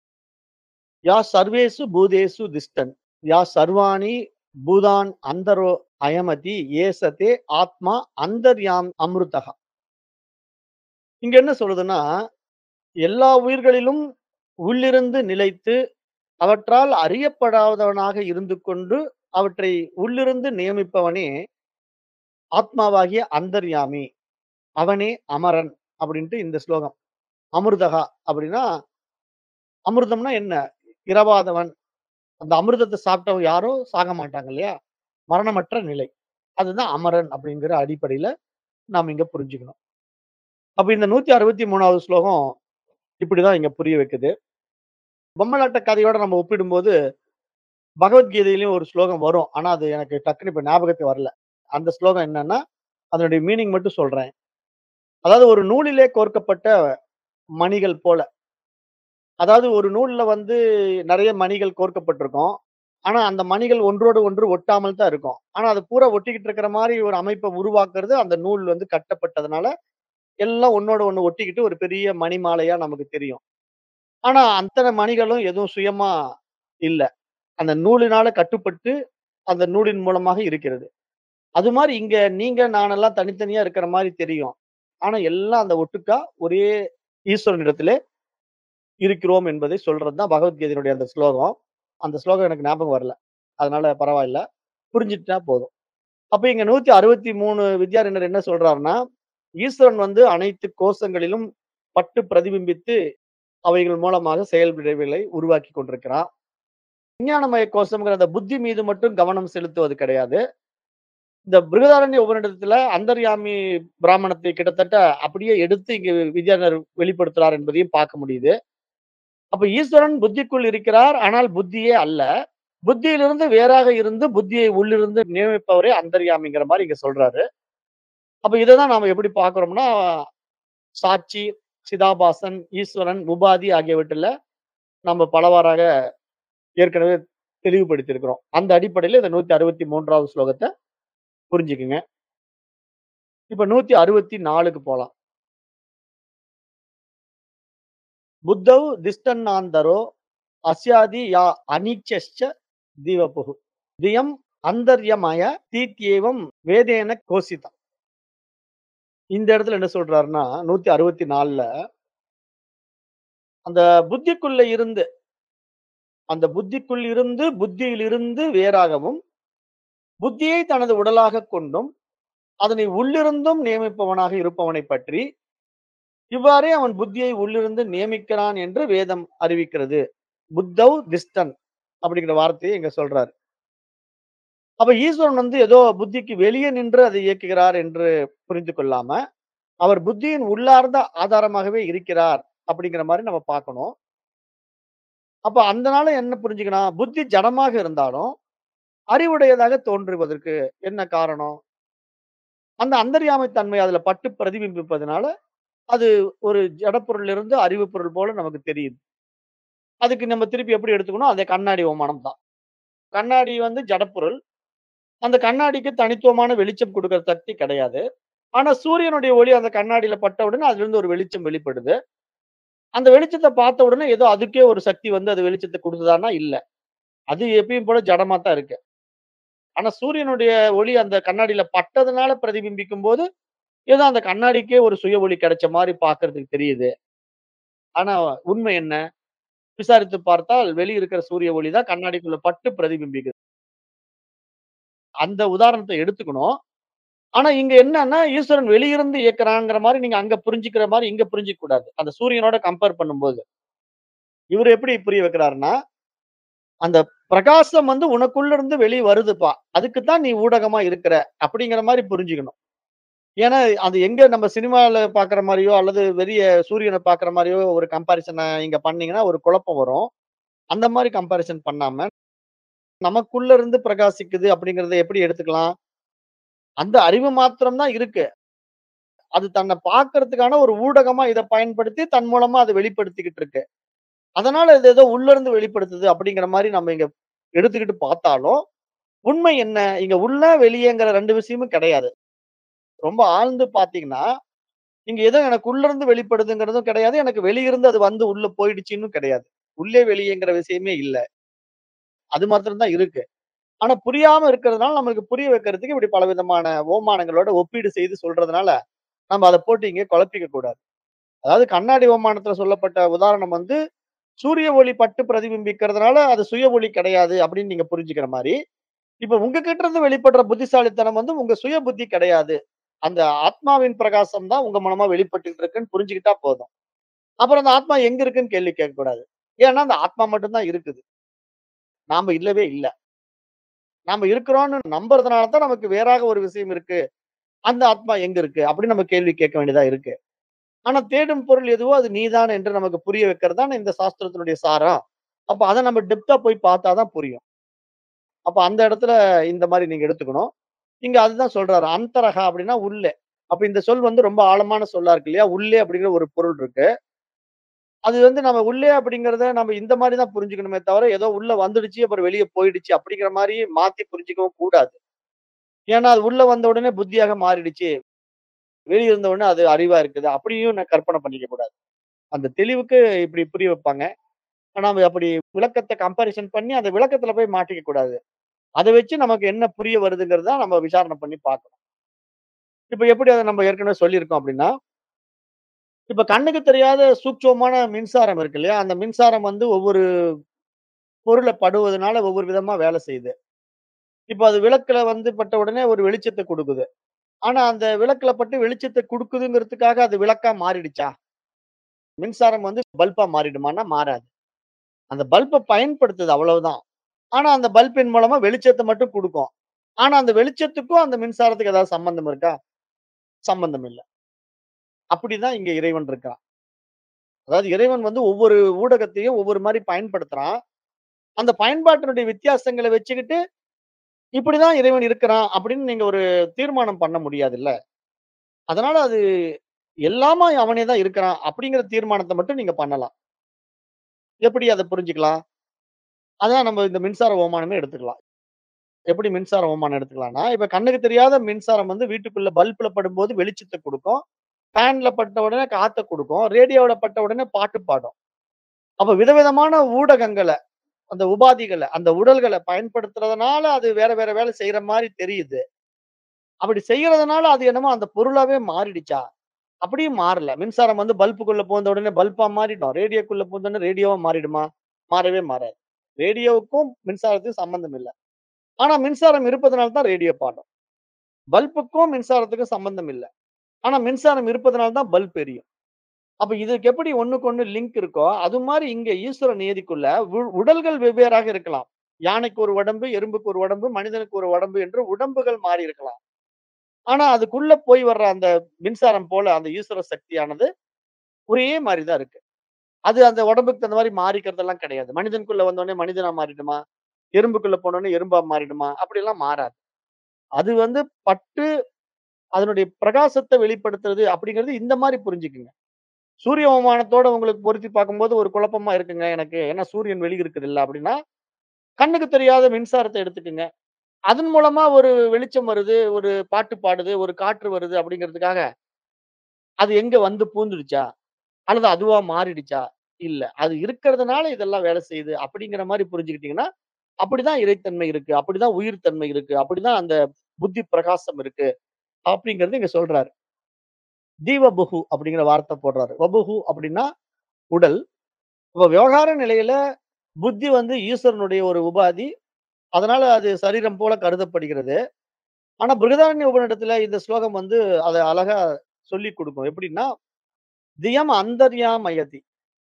யா சர்வேஷு பூதேஷு திஷ்டன். யா சர்வாணி பூதான் அந்தரோ அயமதி ஏசதே ஆத்மா அந்தர்யாம் அம்ருதஹ. இங்க என்ன சொல்லுதுன்னா, எல்லா உயிர்களிலும் உள்ளிருந்து நிலைத்து, அவற்றால் அறியப்படாதவனாக இருந்து கொண்டு, அவற்றை உள்ளிருந்து நியமிப்பவனே ஆத்மாவாகிய அந்தர்யாமி. அவனே அமரன் அப்படின்ட்டு இந்த ஸ்லோகம். அமிர்தகா அப்படின்னா, அமிர்தம்னா என்ன? இறவாதவன். அந்த அமிர்தத்த சாப்பிட்டவங்க யாரும் சாக மாட்டாங்க இல்லையா? மரணமற்ற நிலை. அதுதான் அமரன் அப்படிங்கிற அடிப்படையில நாம இங்க புரிஞ்சுக்கணும். அப்ப இந்த 163வது ஸ்லோகம் இப்படிதான் இங்க புரிய வைக்குது. பொம்மலாட்ட கதையோட நம்ம ஒப்பிடும்போது, பகவத்கீதையிலயும் ஒரு ஸ்லோகம் வரும். ஆனா அது எனக்கு டக்குனு இப்ப ஞாபகத்துக்கு வரல. அந்த ஸ்லோகம் என்னன்னா, அதனுடைய மீனிங் மட்டும் சொல்றேன். அதாவது ஒரு நூலிலே கோர்க்கப்பட்ட மணிகள் போல. அதாவது ஒரு நூல்ல வந்து நெறைய மணிகள் கோர்க்கப்பட்டிருக்கும். ஆனா அந்த மணிகள் ஒன்றோடு ஒன்று ஒட்டாமல் தான் இருக்கும். ஆனா அது பூரா ஒட்டிக்கிட்டு இருக்கிற மாரி ஒரு அமைப்ப உருவாக்குறது அந்த நூல் வந்து கட்டப்பட்டதுனால, எல்லாம் ஒண்ணோட ஒண்ணு ஒட்டிக்கிட்டு ஒரு பெரிய மணி மாலையா நமக்கு தெரியும். ஆனா அத்தன மணிகளும் எதுவும் சுயமா இல்ல. அந்த நூலினால கட்டுப்பட்டு, அந்த நூலின் மூலமாக இருக்கிறது. அது மாரி இங்க நீங்க, நானெல்லாம் தனித்தனியா இருக்கிற மாரி தெரியும். ஆனா எல்லாம் அந்த ஒட்டுக்கா ஒரே ஈஸ்வரனிடத்திலே இருக்கிறோம் என்பதை சொல்றது தான் பகவத்கீதையினுடைய அந்த ஸ்லோகம். அந்த ஸ்லோகம் எனக்கு ஞாபகம் வரல. அதனால பரவாயில்ல. புரிஞ்சுட்டா போதும். அப்ப இங்க 163 வித்யாரண்யர் என்ன சொல்றாருன்னா, ஈஸ்வரன் வந்து அனைத்து கோஷங்களிலும் பட்டு பிரதிபிம்பித்து, அவைகள் மூலமாக செயல் விளைவுகளை உருவாக்கிக் கொண்டிருக்கிறான். விஞ்ஞானமய கோஷம்ங்கிற அந்த புத்தி மீது மட்டும் கவனம் செலுத்துவது கிடையாது. இந்த பிருகதாரண்ய உபநிடதத்துல அந்தர்யாமி பிராமணத்தை கிட்டத்தட்ட அப்படியே எடுத்து இங்க வித்யாரண்யர் வெளிப்படுத்துறார் என்பதையும் பார்க்க முடியுது. அப்ப ஈஸ்வரன் புத்திக்குள் இருக்கிறார். ஆனால் புத்தியே அல்ல. புத்தியிலிருந்து வேறாக இருந்து புத்தியை உள்ளிருந்து நியமிப்பவரே அந்தர்யாமிங்கிற மாரி இங்க சொல்றாரு. அப்ப இததான் நாம எப்படி பார்க்கிறோம்னா, சாட்சி, சிதாபாசன், ஈஸ்வரன், உபாதி ஆகியவற்றில நம்ம பலவாறாக ஏற்கனவே தெளிவுபடுத்தியிருக்கிறோம். அந்த அடிப்படையில இந்த 163வது ஸ்லோகத்த புரிஞ்சுக்குங்க. இப்ப 164க்கு போலாம். புத்தௌ திஷ்டன்னாந்தரோ அஸ்யாதி யா அனிச்சஸ்ச தீவபுः தியம் அந்தர்யமய தீத்யேவம் வேதேன கோசிதம். இந்த இடத்துல என்ன சொல்றாருன்னா, 164ல அந்த புத்திக்குள்ள இருந்து அந்த புத்திக்குள் இருந்து, புத்தியிலிருந்து வேறாகவும், புத்தியை தனது உடலாகக் கொண்டும், அதனை உள்ளிருந்தும் நியமிப்பவனாக இருப்பவனைப் பற்றி, இவ்வாறே அவன் புத்தியை உள்ளிருந்து நியமிக்கிறான் என்று வேதம் அறிவிக்கிறது. புத்தௌ திஷ்டன் அப்படிங்கிற வார்த்தையை இங்க சொல்றாரு. அப்ப ஈஸ்வரன் வந்து ஏதோ புத்திக்கு வெளியே நின்று அதை இயக்குகிறார் என்று புரிந்து கொள்ளாம, அவர் புத்தியின் உள்ளார்ந்த ஆதாரமாகவே இருக்கிறார் அப்படிங்கிற மாரி நம்ம பார்க்கணும். அப்ப அதனால என்ன புரிஞ்சுக்கணும்? புத்தி ஜடமாக இருந்தாலும், அறிவுடையதாக தோன்றுவதற்கு என்ன காரணம்? அந்த அந்தர்யாமை தன்மை அதுல பட்டு பிரதிபிம்பிப்பதனால, அது ஒரு ஜடப்பொருளிலிருந்து அறிவு பொருள் போல நமக்கு தெரியுது. அதுக்கு நம்ம திருப்பி எப்படி எடுத்துக்கணும்? அதே கண்ணாடி ஓமானம் தான். கண்ணாடி வந்து ஜடப்பொருள். அந்த கண்ணாடிக்கு தனித்துவமான வெளிச்சம் குடுக்கிற சக்தி கிடையாது. ஆனா சூரியனுடைய ஒளி அந்த கண்ணாடியில பட்ட உடனே அதிலிருந்து ஒரு வெளிச்சம் வெளிப்படுது. அந்த வெளிச்சத்த பார்த்த உடனே ஏதோ அதுக்கே ஒரு சக்தி வந்து அது வெளிச்சத்த குடுத்ததான்னா இல்ல. அது எப்பயும் போல ஜடமா தான் இருக்கு. ஆனா சூரியனுடைய ஒளி அந்த கண்ணாடியில பட்டதுனால பிரதிபிம்பிக்கும்போது, ஏதோ அந்த கண்ணாடிக்கே ஒரு சுய ஒளி கிடைச்ச மாரி பார்க்கறதுக்கு தெரியுது. ஆனா உண்மை என்ன? விசாரித்து பார்த்தால் வெளிய இருக்கிற சூரிய ஒளி தான் கண்ணாடிக்குள்ள பட்டு பிரதிபிம்பிக்குது. அந்த உதாரணத்த எடுத்துக்கணும். ஆனா இங்க என்னன்னா, ஈஸ்வரன் வெளியிருந்து இயக்குறான்ங்கிற மாரி நீங்க அங்க புரிஞ்சுக்கிற மாரி இங்க புரிஞ்சுக்க கூடாது. அந்த சூரியனோட கம்பேர் பண்ணும்போது. இவரு எப்படி புரிய வைக்கிறாருன்னா, அந்த பிரகாசம் வந்து உனக்குள்ள இருந்து வெளிய வருதுப்பா. அதுக்கு தான் நீ ஊடகமா இருக்கிற. அப்படிங்கிற மாரி புரிஞ்சுக்கணும். ஏன்னா, அது எங்க நம்ம சினிமால பார்க்கிற மாரியோ, அல்லது வெளிய சூரியன பார்க்கிற மாரியோ ஒரு கம்பேரிசன இங்க பண்ணீங்கன்னா, ஒரு குழப்பம் வரும். அந்த மாரி கம்பேரிசன் பண்ணாம, நமக்குள்ள இருந்து பிரகாசிக்குது அப்படிங்கிறத எப்படி எடுத்துக்கலாம்? அந்த அறிவு மாத்திரம் தான் இருக்கு. அது தன்னை பார்க்கறதுக்கான ஒரு ஊடகமா இத பயன்படுத்தி தன் மூலமா அத வெளிப்படுத்திக்கிட்டு இருக்கு. அதனால இது ஏதோ உள்ள இருந்து வெளிப்படுத்துது அப்படிங்கிற மாரி நம்ம இங்க எடுத்துக்கிட்டு பார்த்தாலும், உண்மை என்ன? இங்க உள்ள, வெளியேங்கிற 2 விஷயமும் கிடையாது. ரொம்ப ஆழ்ந்து பார்த்தீங்கன்னா, இங்க ஏதோ எனக்கு உள்ள இருந்து வெளிப்படுதுங்கிறதும் கிடையாது. எனக்கு வெளியிருந்து அது வந்து உள்ள போயிடுச்சுன்னும் கிடையாது. உள்ளே, வெளியேங்கிற விஷயமே இல்ல. அது மாத்திரம் தான் இருக்கு. ஆனா புரியாம இருக்கிறதுனால நம்மளுக்கு புரிய வைக்கிறதுக்கு இப்படி பலவிதமான ஓமானங்களோட ஒப்பீடு செய்து சொல்றதுனால, நம்ம அத போட்டு இங்க குழப்பிக்க கூடாது. அதாவது கண்ணாடி ஓமானத்துல சொல்லப்பட்ட உதாரணம் வந்து, சூரிய ஒளி பட்டு பிரதிபிம்பிக்கிறதுனால அது சுய ஒளி கிடையாது அப்படின்னு நீங்க புரிஞ்சுக்கிற மாரி, இப்ப உங்ககிட்ட இருந்து வெளிப்படுற புத்திசாலித்தனம் வந்து உங்க சுய புத்தி கிடையாது. அந்த ஆத்மாவின் பிரகாசம் தான் உங்க மூலமா வெளிப்பட்டுட்டு இருக்குன்னு புரிஞ்சுக்கிட்டா போதும். அப்புறம் அந்த ஆத்மா எங்க இருக்குன்னு கேள்வி கேட்கக்கூடாது. ஏன்னா அந்த ஆத்மா மட்டும் தான் இருக்குது. நாம இல்லவே இல்ல. நாம இருக்கிறோம்னு நம்புறதுனால தான் நமக்கு வேறாக ஒரு விஷயம் இருக்கு. அந்த ஆத்மா எங்க இருக்கு? அப்படின்னு நம்ம கேள்வி கேட்க வேண்டியதா இருக்கு. ஆனா தேடும் பொருள் எதுவோ அது நீதான் என்று நமக்கு புரிய வைக்கிறது தானே இந்த சாஸ்திரத்தினுடைய சாரம். அப்ப அத நம்ம டெப்த்தா போய் பார்த்தா தான் புரியும். அப்ப அந்த இடத்துல இந்த மாரி நீங்க எடுத்துக்கணும். இங்க அதுதான் சொல்றாரு. அந்தரகா அப்படின்னா உள்ளே. அப்ப இந்த சொல் வந்து ரொம்ப ஆழமான சொல்லா இருக்கு இல்லையா? உள்ளே அப்படிங்கிற ஒரு பொருள் இருக்கு. அது வந்து நம்ம உள்ளே அப்படிங்கிறத நம்ம இந்த மாரி தான் புரிஞ்சுக்கணுமே தவிர, ஏதோ உள்ள வந்துடுச்சு, அப்புறம் வெளிய போயிடுச்சு அப்படிங்கிற மாரி மாத்தி புரிஞ்சுக்கவும் கூடாது. ஏன்னா அது உள்ள வந்த உடனே புத்தியாக மாறிடுச்சு. வெளிய இருந்த உடனே அது அறிவா இருக்குது. அப்படியும் நான் கற்பனை பண்ணிக்க கூடாது. அந்த தெளிவுக்கு இப்படி புரிய வைப்பாங்க. நாம அப்படி விளக்கத்த கம்பேரிசன் பண்ணி அந்த விளக்கத்துல போய் மாட்டிக்க கூடாது. அத வச்சு நமக்கு என்ன புரிய வருதுங்கிறத தான் நம்ம விசாரணை பண்ணி பார்க்கணும். இப்ப எப்படி அத நம்ம ஏற்கனவே சொல்லியிருக்கோம் அப்படின்னா, இப்ப கண்ணுக்கு தெரியாத சூட்சமமான மின்சாரம் இருக்கு இல்லையா? அந்த மின்சாரம் வந்து ஒவ்வொரு பொருள படுவதனால ஒவ்வொரு விதமா வேலை செய்யுது. இப்ப அது விளக்குல வந்து பட்ட உடனே ஒரு வெளிச்சத்த குடுக்குது. ஆனா அந்த விளக்குல பட்டு வெளிச்சத்த குடுக்குதுங்கிறதுக்காக அது விளக்கா மாறிடுச்சா? மின்சாரம் வந்து பல்பா மாறிடுமான்னா மாறாது. அந்த பல்ப பயன்படுத்துது அவ்வளவுதான். ஆனா அந்த பல்பின் மூலமா வெளிச்சத்த மட்டும் குடுக்கும். ஆனா அந்த வெளிச்சத்துக்கும் அந்த மின்சாரத்துக்கும் ஏதாவது சம்பந்தம் இருக்கா? சம்பந்தம் இல்ல. அப்படிதான் இங்க இறைவன் இருக்கான். அதாவது இறைவன் வந்து ஒவ்வொரு ஊடகத்தையும் ஒவ்வொரு மாரி பயன்படுத்துறான். அந்த பயன்பாட்டினுடைய வித்தியாசங்கள வச்சுக்கிட்டு, இப்படிதான் இறைவன் இருக்கிறான் அப்படின்னு நீங்க ஒரு தீர்மானம் பண்ண முடியாதுல்ல. அதனால அது எல்லாமா அவனே தான் இருக்கிறான் அப்படிங்கிற தீர்மானத்த மட்டும் நீங்க பண்ணலாம். எப்படி அத புரிஞ்சுக்கலாம்? அதான் நம்ம இந்த மின்சார ஓமானமே எடுத்துக்கலாம். எப்படி மின்சார ஓமானம் எடுத்துக்கலாம்னா, இப்ப கண்ணுக்கு தெரியாத மின்சாரம் வந்து வீட்டுக்குள்ள பல்ப்ல படும்போது வெளிச்சத்த குடுக்கும். ஃபேன்ல பட்ட உடனே காத்த குடுக்கும். ரேடியோல பட்ட உடனே பாட்டு பாடும். அப்ப விதவிதமான ஊடகங்கள, அந்த உபாதிகள, அந்த உடல்கள பயன்படுத்துறதுனால அது வேற வேற வேலை செய்ற மாரி தெரியுது. அப்படி செய்யறதுனால அது என்னமோ அந்த பொருளாவே மாறிடுச்சா? அப்படியும் மாறல. மின்சாரம் வந்து பல்புக்குள்ள புகுந்த உடனே பல்பா மாறிடும். ரேடியோக்குள்ள புகுந்த உடனே ரேடியோவா மாறிடுமா? மாறவே மாறாது. ரேடியோவுக்கும் மின்சாரத்துக்கும் சம்பந்தம் இல்ல. ஆனா மின்சாரம் இருப்பதனால தான் ரேடியோ பாடும். பல்புக்கும் மின்சாரத்துக்கும் சம்பந்தம் இல்ல. ஆனா மின்சாரம் இருப்பதனால தான் பல்ப் எரியும். அப்ப இதுக்கு எப்படி ஒண்ணுக்கு ஒண்ணு லிங்க் இருக்கோ, அது மாரி இங்க ஈஸ்வர நியதிக்குள்ள உ உடல்கள் வெவ்வேறாக இருக்கலாம். யானைக்கு ஒரு உடம்பு, எறும்புக்கு ஒரு உடம்பு, மனிதனுக்கு ஒரு உடம்பு என்று உடம்புகள் மாறி இருக்கலாம். ஆனா அதுக்குள்ள போய் வர்ற அந்த மின்சாரம் போல அந்த ஈஸ்வர சக்தியானது ஒரே மாரி தான் இருக்கு. அது அந்த உடம்புக்கு தகுந்த மாரி மாறிக்கிறதெல்லாம் கிடையாது. மனிதனுக்குள்ள வந்த உடனே மனிதனா மாறிடுமா? எறும்புக்குள்ள போன உடனே எறும்பா மாறிடுமா? அப்படியெல்லாம் மாறாது. அது வந்து பட்டு அதனுடைய பிரகாசத்த வெளிப்படுத்துறது அப்படிங்கிறது இந்த மாரி புரிஞ்சுக்குங்க. சூரிய ஓமானத்தோட உங்களுக்கு பொருத்தி பார்க்கும்போது ஒரு குழப்பமா இருக்குங்க எனக்கு. ஏன்னா சூரியன் வெளி இருக்குதுல்ல அப்படின்னா, கண்ணுக்கு தெரியாத மின்சாரத்த எடுத்துக்கங்க. அதன் மூலமா ஒரு வெளிச்சம் வருது, ஒரு பாட்டு பாடுது, ஒரு காற்று வருது அப்படிங்கிறதுக்காக, அது எங்க வந்து பூந்துடுச்சா? அல்லது அதுவா மாறிடுச்சா? இல்ல. அது இருக்கிறதுனால இதெல்லாம் வேலை செய்யுது அப்படிங்கிற மாரி புரிஞ்சுக்கிட்டீங்கன்னா, அப்படிதான் இறைத்தன்மை இருக்கு. அப்படிதான் உயிர் தன்மை இருக்கு. அப்படிதான் அந்த புத்தி பிரகாசம் இருக்கு. அப்படிங்கிறது இங்க சொல்றாரு. தீவபுகு அப்படிங்கிற வார்த்தை போடுறாரு. வபுகு அப்படின்னா உடல். இப்ப விவகார நிலையில புத்தி வந்து ஈஸ்வரனுடைய ஒரு உபாதி. அதனால அது சரீரம் போல கருதப்படுகிறது. ஆனா பிருகதாரண்ய உபநிடத்துல இந்த ஸ்லோகம் வந்து அத அழகா சொல்லிக் குடுக்கும். எப்படின்னா, தியம் அந்தர்யாமயதி.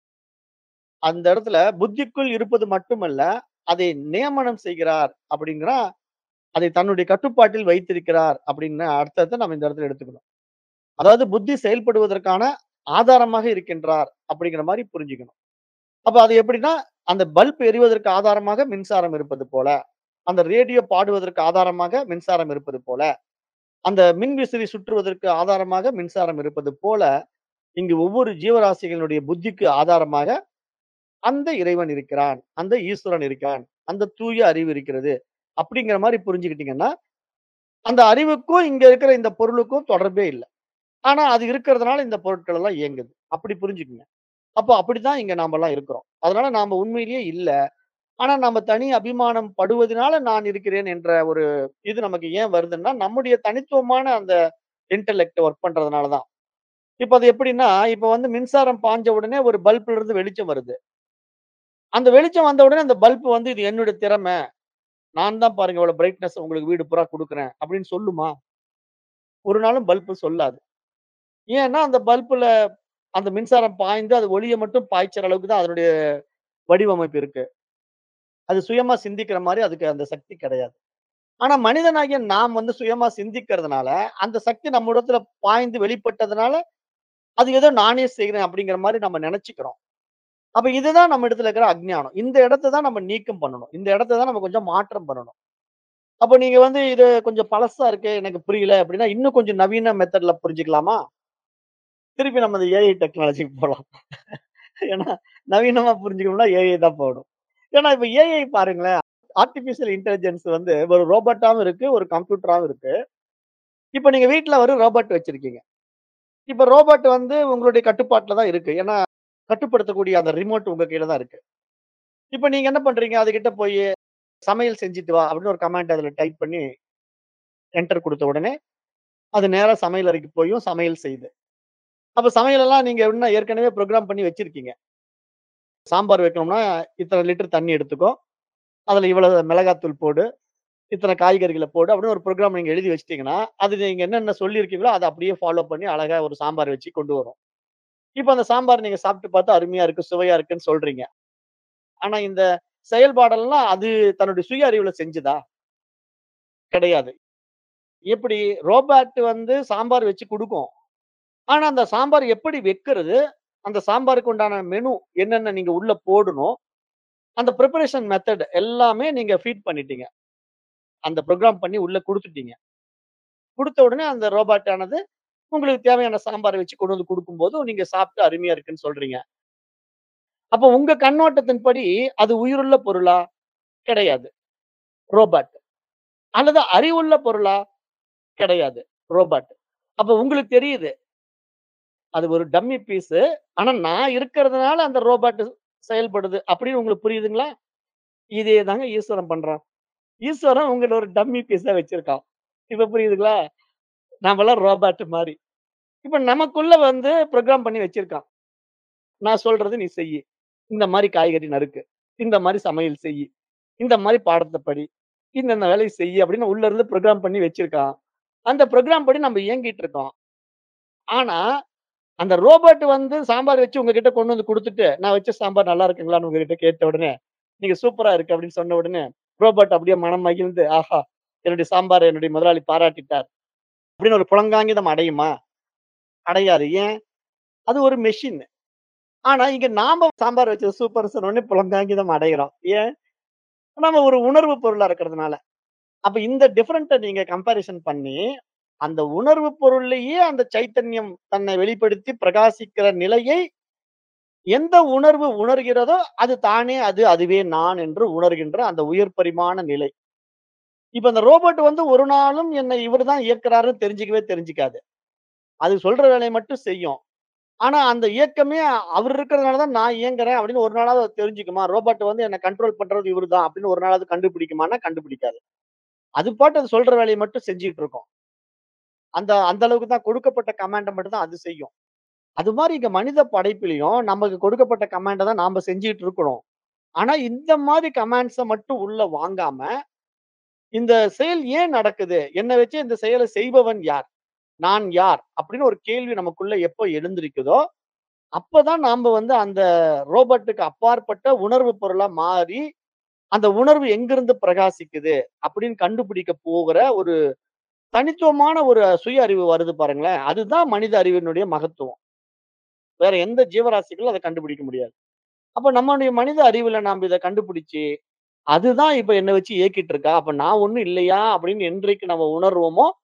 அந்த இடத்துல புத்திக்குள் இருப்பது மட்டுமல்ல, அதை நியமனம் செய்கிறார் அப்படிங்கிறா, அதை தன்னுடைய கட்டுப்பாட்டில் வைத்திருக்கிறார் அப்படின்னு அர்த்தத்த நம்ம இந்த இடத்துல எடுத்துக்கணும். அதாவது புத்தி செயல்படுவதற்கான ஆதாரமாக இருக்கின்றார் அப்படிங்கிற மாரி புரிஞ்சுக்கணும். அப்ப அது எப்படின்னா, அந்த பல்ப் எரிவதற்கு ஆதாரமாக மின்சாரம் இருப்பது போல, அந்த ரேடியோ பாடுவதற்கு ஆதாரமாக மின்சாரம் இருப்பது போல, அந்த மின்விசிறி சுற்றுவதற்கு ஆதாரமாக மின்சாரம் இருப்பது போல, இங்கு ஒவ்வொரு ஜீவராசிகளுடைய புத்திக்கு ஆதாரமாக அந்த இறைவன் இருக்கிறான். அந்த ஈஸ்வரன் இருக்கிறான். அந்த தூய அறிவு இருக்கிறது. அப்படிங்கிற மாரி புரிஞ்சுக்கிட்டீங்கன்னா, அந்த அறிவுக்கும் இங்க இருக்கிற இந்த பொருளுக்கும் தொடர்பே இல்ல. ஆனா அது இருக்கிறதுனால இந்த பொருட்கள் எல்லாம் இயங்குது. அப்படி புரிஞ்சுக்குங்க. அப்போ அப்படித்தான் இங்க நாமெல்லாம் இருக்கிறோம். அதனால நாம உண்மையிலேயே இல்ல. ஆனா நாம தனி அபிமானம் படுவதனால நான் இருக்கிறேன் என்ற ஒரு இது நமக்கு ஏன் வருதுன்னா, நம்முடைய தனித்துவமான அந்த இன்டெலெக்ட் ஒர்க் பண்றதுனால தான். இப்ப அது எப்படின்னா, இப்ப வந்து மின்சாரம் பாய்ஞ்ச உடனே ஒரு பல்ப்ல இருந்து வெளிச்சம் வருது. அந்த வெளிச்சம் வந்த உடனே அந்த பல்ப் வந்து இது என்னுடைய திறமை. நான் தான் பாருங்க இவ்வளவு பிரைட்னஸ் உங்களுக்கு வீடு பூரா குடுக்குறேன் அப்படின்னு சொல்லுமா? ஒரு நாளும் பல்ப் சொல்லாது. ஏன்னா அந்த பல்ப்ல அந்த மின்சாரம் பாய்ந்து அது ஒளிய மட்டும் பாய்ச்சற அளவுக்கு தான் அதனுடைய வடிவமைப்பு இருக்கு. அது சுயமா சிந்திக்கிற மாரி அதுக்கு அந்த சக்தி கிடையாது. ஆனா மனிதனாகிய நாம் வந்து சுயமா சிந்திக்கிறதுனால, அந்த சக்தி நம்மிடத்துல பாய்ந்து வெளிப்பட்டதுனால, அது ஏதோ நானே செய்றேன் அப்படிங்கிற மாரி நம்ம நெனச்சுக்கிறோம். அப்ப இதுதான் நம்ம இடத்துல இருக்கிற அஞ்ஞானம். இந்த இடத்த தான் நம்ம நீக்கம் பண்ணணும். இந்த இடத்த தான் நம்ம கொஞ்சம் மாற்றம் பண்ணணும். அப்ப நீங்க வந்து இது கொஞ்சம் பழசா இருக்கு, எனக்கு புரியல அப்படின்னா, இன்னும் கொஞ்சம் நவீன மெத்தட்ல புரிஞ்சுக்கலாமா? திருப்பி நம்ம இந்த ஏஐ டெக்னாலஜிக்கு போலாம். ஏன்னா நவீனமா புரிஞ்சுக்கணும்னா ஏஐ தான் போகணும். ஏன்னா இப்ப ஏஐ பாருங்களேன், ஆர்டிபிஷியல் இன்டெலிஜென்ஸ் வந்து ஒரு ரோபோட்டாவும் இருக்கு, ஒரு கம்ப்யூட்டராவும் இருக்கு. இப்ப நீங்க வீட்ல ஒரு ரோபோட் வச்சிருக்கீங்க. இப்ப ரோபோட் வந்து உங்களுடைய கட்டுப்பாட்டுல தான் இருக்கு. ஏன்னா கட்டுப்படுத்தக்கூடிய அந்த ரிமோட் உங்க கையில தான் இருக்கு. இப்ப நீங்க என்ன பண்றீங்க? அதுகிட்ட போயி சமையல் செஞ்சுட்டு வா அப்படின்னு ஒரு கமாண்ட் அதுல டைப் பண்ணி என்டர் குடுத்த உடனே, அது நேரா சமையல் அறைக்கு போயும் சமையல் செய்யுது. அப்ப சமையலெல்லாம் நீங்க என்ன ஏற்கனவே புரோகிராம் பண்ணி வச்சிருக்கீங்க. சாம்பார் வைக்கணும்னா, இத்தன லிட்டர் தண்ணி எடுத்துக்கோ. அதுல இவ்வளவு மிளகாத்தூள் போடு. இத்தன காய்கறிகள போடு அப்படின்னு ஒரு புரோகிராம் நீங்க எழுதி வச்சுட்டீங்கன்னா, அது நீங்க என்னென்ன சொல்லியிருக்கீங்களோ, அத அப்படியே ஃபாலோ பண்ணி அழகா ஒரு சாம்பார் வச்சு கொண்டு வரும். இப்ப அந்த சாம்பார் நீங்க சாப்பிட்டு பார்த்து அருமையா இருக்கு, சுவையா இருக்குன்னு சொல்றீங்க. ஆனா இந்த செயல்பாடெல்லாம் அது தன்னுடைய சுய அறிவுல செஞ்சுதா? கிடையாது. எப்படி? ரோபோட் வந்து சாம்பார் வச்சு குடுக்கும். ஆனா அந்த சாம்பார் எப்படி வைக்கிறது? அந்த சாம்பாருக்கு உண்டான மெனு என்னென்ன நீங்க உள்ள போடணும்? அந்த பிரிப்பரேஷன் மெத்தட் எல்லாமே நீங்க ஃபீட் பண்ணிட்டீங்க. அந்த புரோகிராம் பண்ணி உள்ள குடுத்துட்டீங்க. குடுத்த உடனே அந்த ரோபோட் ஆனது உங்களுக்கு தேவையான சாம்பார வச்சு கொண்டு வந்து குடுக்கும்போது, நீங்க சாப்பிட்டு அருமையா இருக்குன்னு சொல்றீங்க. அப்ப உங்க கண்ணோட்டத்தின்படி அது உயிருள்ள பொருளா? கிடையாது. ரோபோட். அல்லது அறிவுள்ள பொருளா? கிடையாது. ரோபோட். அப்ப உங்களுக்கு தெரியுது. அது ஒரு டம்மி பீஸு. ஆனா நான் இருக்கிறதுனால அந்த ரோபோட் செயல்படுது. அப்படின்னு உங்களுக்கு புரியுதுங்களா? இதே தாங்க ஈஸ்வரன் பண்றான். ஈஸ்வரன் உங்கள ஒரு டம்மி பீஸா வச்சிருக்கான். இப்ப புரியுதுங்களா? நாமெல்லாம் ரோபோட் மாரி. இப்ப நமக்குள்ள வந்து புரோகிராம் பண்ணி வச்சிருக்கான். நான் சொல்றது நீ செய்யி. இந்த மாரி காய்கறி நறுக்கு. இந்த மாரி சமையல் செய்யி. இந்த மாரி பாடத்த படி. இந்தந்த வேலைய செய்யி அப்படின்னு உள்ள இருந்து புரோகிராம் பண்ணி வச்சிருக்கான். அந்த புரோகிராம் படி நம்ம இயங்கிட்டு இருக்கோம். ஆனா, அந்த ரோபோட் வந்து சாம்பார் வச்சு உங்ககிட்ட கொண்டு வந்து குடுத்துட்டு, நான் வச்ச சாம்பார் நல்லா இருக்குங்களான்னு உங்ககிட்ட கேட்ட உடனே, நீங்க சூப்பரா இருக்கு அப்படின்னு சொன்ன உடனே, ரோபோட் அப்படியே மனம் மகிழ்ந்து, ஆஹா! என்னுடைய சாம்பார என்னுடைய முதலாளி பாராட்டிட்டார். அப்படின்னு ஒரு புலங்காங்கிதம் அடையுமா? அடையாது. ஏன்? அது ஒரு மெஷின். ஆனா, இங்க நாம சாம்பார் வச்சது சூப்பர்ன்னு சொன்ன உடனே புலங்காங்கிதம் அடைகிறோம். ஏன்? நம்ம ஒரு உணர்வு பொருளா இருக்கிறதுனால. அப்ப இந்த டிஃபரண்ட்ட நீங்க கம்பேரிசன் பண்ணி, அந்த உணர்வு பொருள்லயே அந்த சைத்தன்யம் தன்னை வெளிப்படுத்தி பிரகாசிக்கிற நிலையை, எந்த உணர்வு உணர்கிறதோ, அது தானே அது, அதுவே நான் என்று உணர்கின்ற அந்த உயர் பரிமாண நிலை. இப்ப அந்த ரோபோட் வந்து ஒரு நாளும் என்னை இவரு தான் இயக்குறாருன்னு தெரிஞ்சுக்கவே தெரிஞ்சுக்காது. அது சொல்ற வேலைய மட்டும் செய்யும். ஆனா, அந்த இயக்கமே அவர் இருக்கிறதுனால தான் நான் இயங்குறேன் அப்படின்னு ஒரு நாளாவது அது தெரிஞ்சுக்குமா? ரோபோட் வந்து என்ன கண்ட்ரோல் பண்றது இவரு தான் அப்படின்னு ஒரு நாளாவது கண்டுபிடிக்குமான்னா, கண்டுபிடிக்காது. அது பாட்டு அது சொல்ற வேலைய மட்டும் செஞ்சுட்டு இருக்கும். அந்த அந்த அளவுக்கு தான் கொடுக்கப்பட்ட கமாண்ட மட்டும் தான் அது செய்யும். அது மாரி இங்க மனித படைப்பிலயும் நமக்கு கொடுக்கப்பட்ட கமாண்ட தான் நாம செஞ்சுட்டு இருக்கிறோம். ஆனா, இந்த மாரி கமாண்ட்ஸ மட்டும் உள்ள வாங்காம, இந்த செயல் ஏன் நடக்குது? என்ன வச்சு இந்த செயல செய்பவன் யார்? நான் யார்? அப்படின்னு ஒரு கேள்வி நமக்குள்ள எப்ப எழுந்திருக்குதோ, அப்பதான் நாம வந்து அந்த ரோபோட்டுக்கு அப்பாற்பட்ட உணர்வு பொருளா மாறி, அந்த உணர்வு எங்கிருந்து பிரகாசிக்குது? அப்படின்னு கண்டுபிடிக்க போகிற ஒரு தனித்துவமான ஒரு சுய அறிவு வருது பாருங்களேன். அதுதான் மனித அறிவினுடைய மகத்துவம். வேற எந்த ஜீவராசிகளும் அத கண்டுபிடிக்க முடியாது. அப்ப நம்முடைய மனித அறிவுல நாம இத கண்டுபிடிச்சு, அதுதான் இப்ப என்ன வச்சு இயக்கிட்டு இருக்கா. அப்ப நான் ஒண்ணும் இல்லையா? அப்படின்னு என்றைக்கு நம்ம உணர்வோமோ,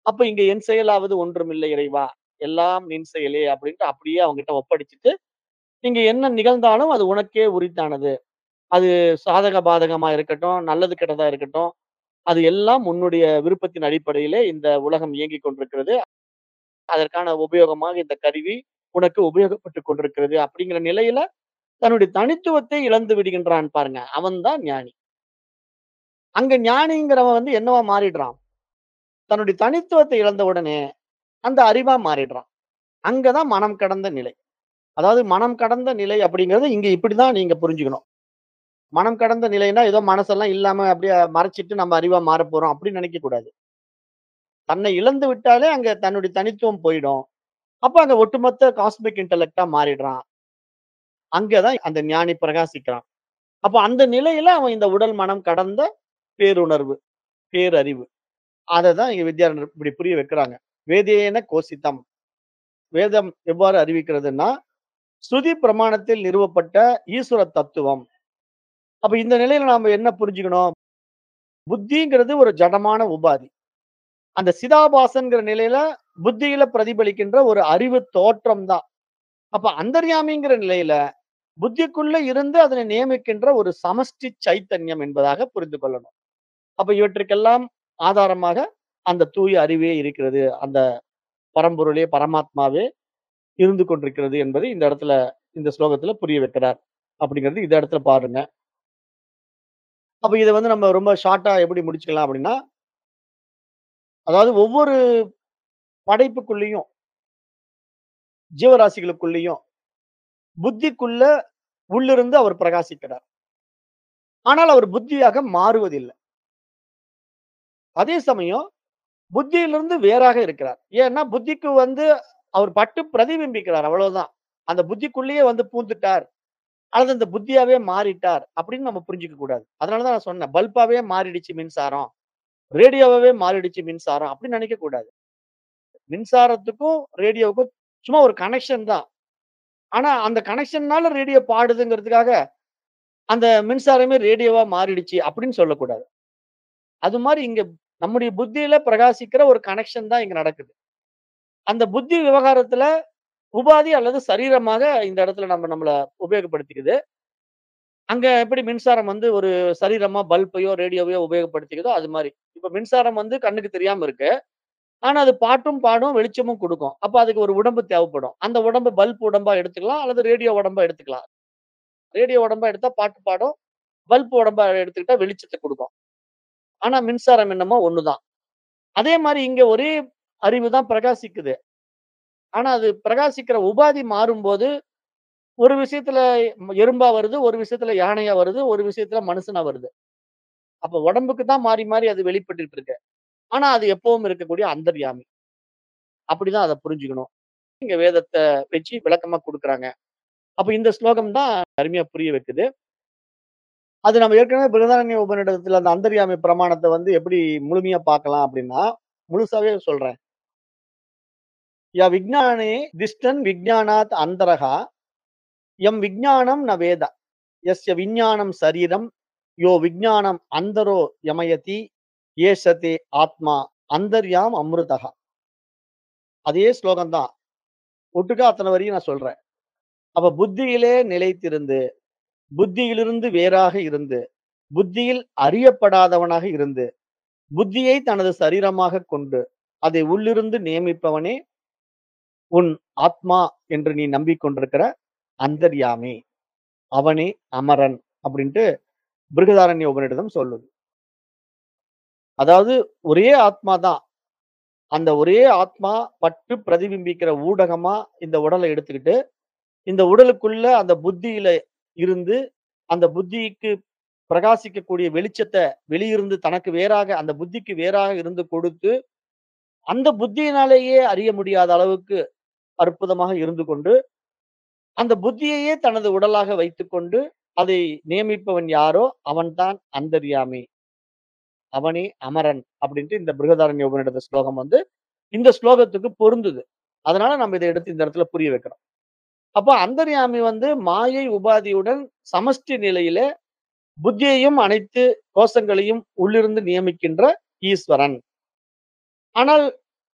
அப்ப இங்க என் செயலாவது ஒன்றுமில்லை இறைவா. எல்லாம் நின் செயலே அப்படின்ட்டு அப்படியே அவங்ககிட்ட ஒப்படைச்சுட்டு, இங்க என்ன நிகழ்ந்தாலும் அது உனக்கே உரித்தானது. அது சாதக பாதகமா இருக்கட்டும், நல்லது கெட்டதா இருக்கட்டும். அது எல்லாம் உன்னுடைய விருப்பத்தின் அடிப்படையிலே இந்த உலகம் இயங்கிக் கொண்டிருக்கிறது. அதற்கான உபயோகமாக இந்த கருவி உனக்கு உபயோகப்பட்டுக் கொண்டிருக்கிறது. அப்படிங்கிற நிலையில தன்னுடைய தனித்துவத்தை இழந்து விடுகின்றான் பாருங்க. அவன் தான் ஞானி. அங்க ஞானிங்கிறவன் வந்து என்னவா மாறிடுறான்? தன்னுடைய தனித்துவத்தை இழந்த உடனே அந்த அறிவா மாறிடுறான். அங்க தான் மனம் கடந்த நிலை. அதாவது மனம் கடந்த நிலை அப்படிங்கிறது இங்க இப்படிதான் நீங்க புரிஞ்சுக்கணும். மனம் கடந்த நிலைன்னா ஏதோ மனசெல்லாம் இல்லாம அப்படியே மறைச்சிட்டு நம்ம அறிவா மாறப்போறோம் அப்படின்னு நினைக்கக் கூடாது. தன்னை இழந்து விட்டாலே அங்க தன்னுடைய தனித்துவம் போயிடும். அப்ப அங்க ஒட்டுமொத்த காஸ்மிக் இன்டெலக்ட்டா மாறிடுறான். அங்க தான் அந்த ஞானி பிரகாசிக்கிறான். அப்ப அந்த நிலையில அவன் இந்த உடல், மனம் கடந்த பேருணர்வு, பேரறிவு. அததான் இங்க வித்யாரண்யர் இப்படி புரிய வைக்கிறாங்க. வேதேன கோசிதம். வேதம் எவ்வாறு அறிவிக்கிறதுன்னா, ஸ்ருதி பிரமாணத்தில் நிறுவப்பட்ட ஈஸ்வர தத்துவம். அப்ப இந்த நிலையில நாம என்ன புரிஞ்சுக்கணும்? புத்திங்கிறது ஒரு ஜடமான உபாதி. அந்த சிதாபாசன்ங்கிற நிலையில புத்தியில பிரதிபலிக்கின்ற ஒரு அறிவு தோற்றம் தான். அப்ப அந்தர்யாமிங்கிற நிலையில புத்திக்குள்ள இருந்து அதனை நியமிக்கின்ற ஒரு சமஷ்டி சைத்தன்யம் என்பதாக புரிந்து கொள்ளணும். அப்ப இவற்றுக்கெல்லாம் ஆதாரமாக அந்த தூய அறிவே இருக்கிறது. அந்த பரம்பொருளே, பரமாத்மாவே இருந்து கொண்டிருக்கிறது என்பதை இந்த இடத்துல இந்த ஸ்லோகத்துல புரிய வைக்கிறார். அப்படிங்கிறது இந்த இடத்துல பாருங்க. அப்ப இத வந்து நம்ம ரொம்ப ஷார்ட்டா எப்படி முடிச்சுக்கலாம் அப்படின்னா அதாவது ஒவ்வொரு படைப்புக்குள்ளேயும் ஜீவராசிகளுக்குள்ளேயும் புத்திக்குள்ள உள்ளிருந்து அவர் பிரகாசிக்கிறார். ஆனால் அவர் புத்தியாக மாறுவதில்லை. அதே சமயம் புத்தியிலிருந்து வேறாக இருக்கிறார். ஏன்னா புத்திக்கு வந்து அவர் பட்டு பிரதிபிம்பிக்கிறார் அவ்வளவுதான். அந்த புத்திக்குள்ளேயே வந்து பூந்துட்டார். அல்லது அந்த புத்தியாவே மாறிட்டார் அப்படின்னு நம்ம புரிஞ்சுக்க கூடாது. அதனால தான் நான் சொன்னேன். பல்பாவே மாறிடுச்சு மின்சாரம். ரேடியோவாவே மாறிடுச்சு மின்சாரம் அப்படின்னு நினைக்கக் கூடாது. மின்சாரத்துக்கும், ரேடியோவுக்கும் சும்மா ஒரு கனெக்ஷன் தான். ஆனா அந்த கனெக்ஷன்னால ரேடியோ பாடுதுங்கிறதுக்காக, அந்த மின்சாரமே ரேடியோவா மாறிடுச்சு அப்படின்னு சொல்லக்கூடாது. அது மாரி இங்க நம்முடைய புத்தியில பிரகாசிக்கிற ஒரு கனெக்ஷன் தான் இங்க நடக்குது. அந்த புத்தி விவகாரத்துல உபாதி அல்லது சரீரமாக இந்த இடத்துல நம்ம நம்மள உபயோகப்படுத்திக்குது. அங்க எப்படி மின்சாரம் வந்து ஒரு சரீரமா பல்பையோ, ரேடியோவையோ உபயோகப்படுத்திக்குதோ அது மாரி. இப்ப மின்சாரம் வந்து கண்ணுக்கு தெரியாம இருக்கு. ஆனா அது பாட்டும் பாடும், வெளிச்சமும் குடுக்கும். அப்ப அதுக்கு ஒரு உடம்பு தேவைப்படும். அந்த உடம்பு பல்ப் உடம்பா எடுத்துக்கலாம் அல்லது ரேடியோ உடம்பா எடுத்துக்கலாம். ரேடியோ உடம்பா எடுத்தா பாட்டு பாடும். பல்ப் உடம்பா எடுத்துக்கிட்டா வெளிச்சத்த குடுக்கும். ஆனா மின்சாரம் என்னமோ ஒண்ணுதான். அதே மாரி இங்க ஒரே அறிவு தான் பிரகாசிக்குது. ஆனா அது பிரகாசிக்கிற உபாதி மாறும்போது, ஒரு விஷயத்துல எறும்பா வருது, ஒரு விஷயத்துல யானையா வருது, ஒரு விஷயத்துல மனுஷனா வருது. அப்ப உடம்புக்கு தான் மாறி மாறி அது வெளிப்பட்டுட்டு இருக்கு. ஆனா அது எப்பவும் இருக்கக்கூடிய அந்தர்யாமி. அப்படிதான் அத புரிஞ்சுக்கணும். இங்க வேதத்த வச்சு விளக்கமா குடுக்குறாங்க. அப்ப இந்த ஸ்லோகம் தான் அருமையா புரிய வைக்குது. அது நம்ம ஏற்கனவே பிருகதாரண்ய உபநிடதத்துல அந்த அந்தர்யாமி பிரமாணத்த வந்து எப்படி முழுமையா பார்க்கலாம் அப்படின்னா, முழுசாவே சொல்றேன். ய விஞ்ஞானே திஷ்டன் விஞ்ஞானாத் அந்தரஹா யம் விஞ்ஞானம் ந வேத. யஸ்ய விஞ்ஞானம் சரீரம் யோ விஞ்ஞானம் அந்தரோ யமயதி ஏஷதே ஆத்மா அந்தர்யாம் அம்ருதஹ. அதே ஸ்லோகம் தான். ஒட்டுக்கா அத்தன வரியும் நான் சொல்றேன். அப்ப புத்தியிலே நிலைத்திருந்து, புத்தியிலிருந்து வேறாக இருந்து, புத்தியில் அறியப்படாதவனாக இருந்து, புத்தியை தனது சரீரமாகக் கொண்டு, அதை உள்ளிருந்து நியமிப்பவனே உன் ஆத்மா என்று நீ நம்பிக்கொண்டிருக்கிற அந்தர்யாமி. அவனே அமரன் அப்படின்ட்டு பிருகதாரண்ய உபநிடதம் சொல்லுது. அதாவது ஒரே ஆத்மா தான். அந்த ஒரே ஆத்மா பட்டு பிரதிபிம்பிக்கிற ஊடகமா இந்த உடல எடுத்துக்கிட்டு, இந்த உடலுக்குள்ள அந்த புத்தியில இருந்து, அந்த புத்திக்கு பிரகாசிக்கக்கூடிய வெளிச்சத்த வெளியிருந்து தனக்கு வேறாக அந்த புத்திக்கு வேறாக இருந்து கொடுத்து, அந்த புத்தியினாலேயே அறிய முடியாத அளவுக்கு அற்புதமாக இருந்து கொண்டு, அந்த புத்தியையே தனது உடலாக வைத்துக்கொண்டு, அதை நியமிப்பவன் யாரோ அவன்தான் அந்தர்யாமி. அவனே அமரன் அப்படின்ட்டு இந்த பிருகதாரண்ய உபநிடத ஸ்லோகம் வந்து இந்த ஸ்லோகத்துக்கு பொருந்துது. அதனால நம்ம இத எடுத்து இந்த இடத்துல புரிய வைக்கிறோம். அப்ப அந்தர்யாமி வந்து மாயை உபாதியுடன் சமஷ்டி நிலையிலே புத்தியையும் அனைத்து கோஷங்களையும் உள்ளிருந்து நியமிக்கின்ற ஈஸ்வரன். ஆனால்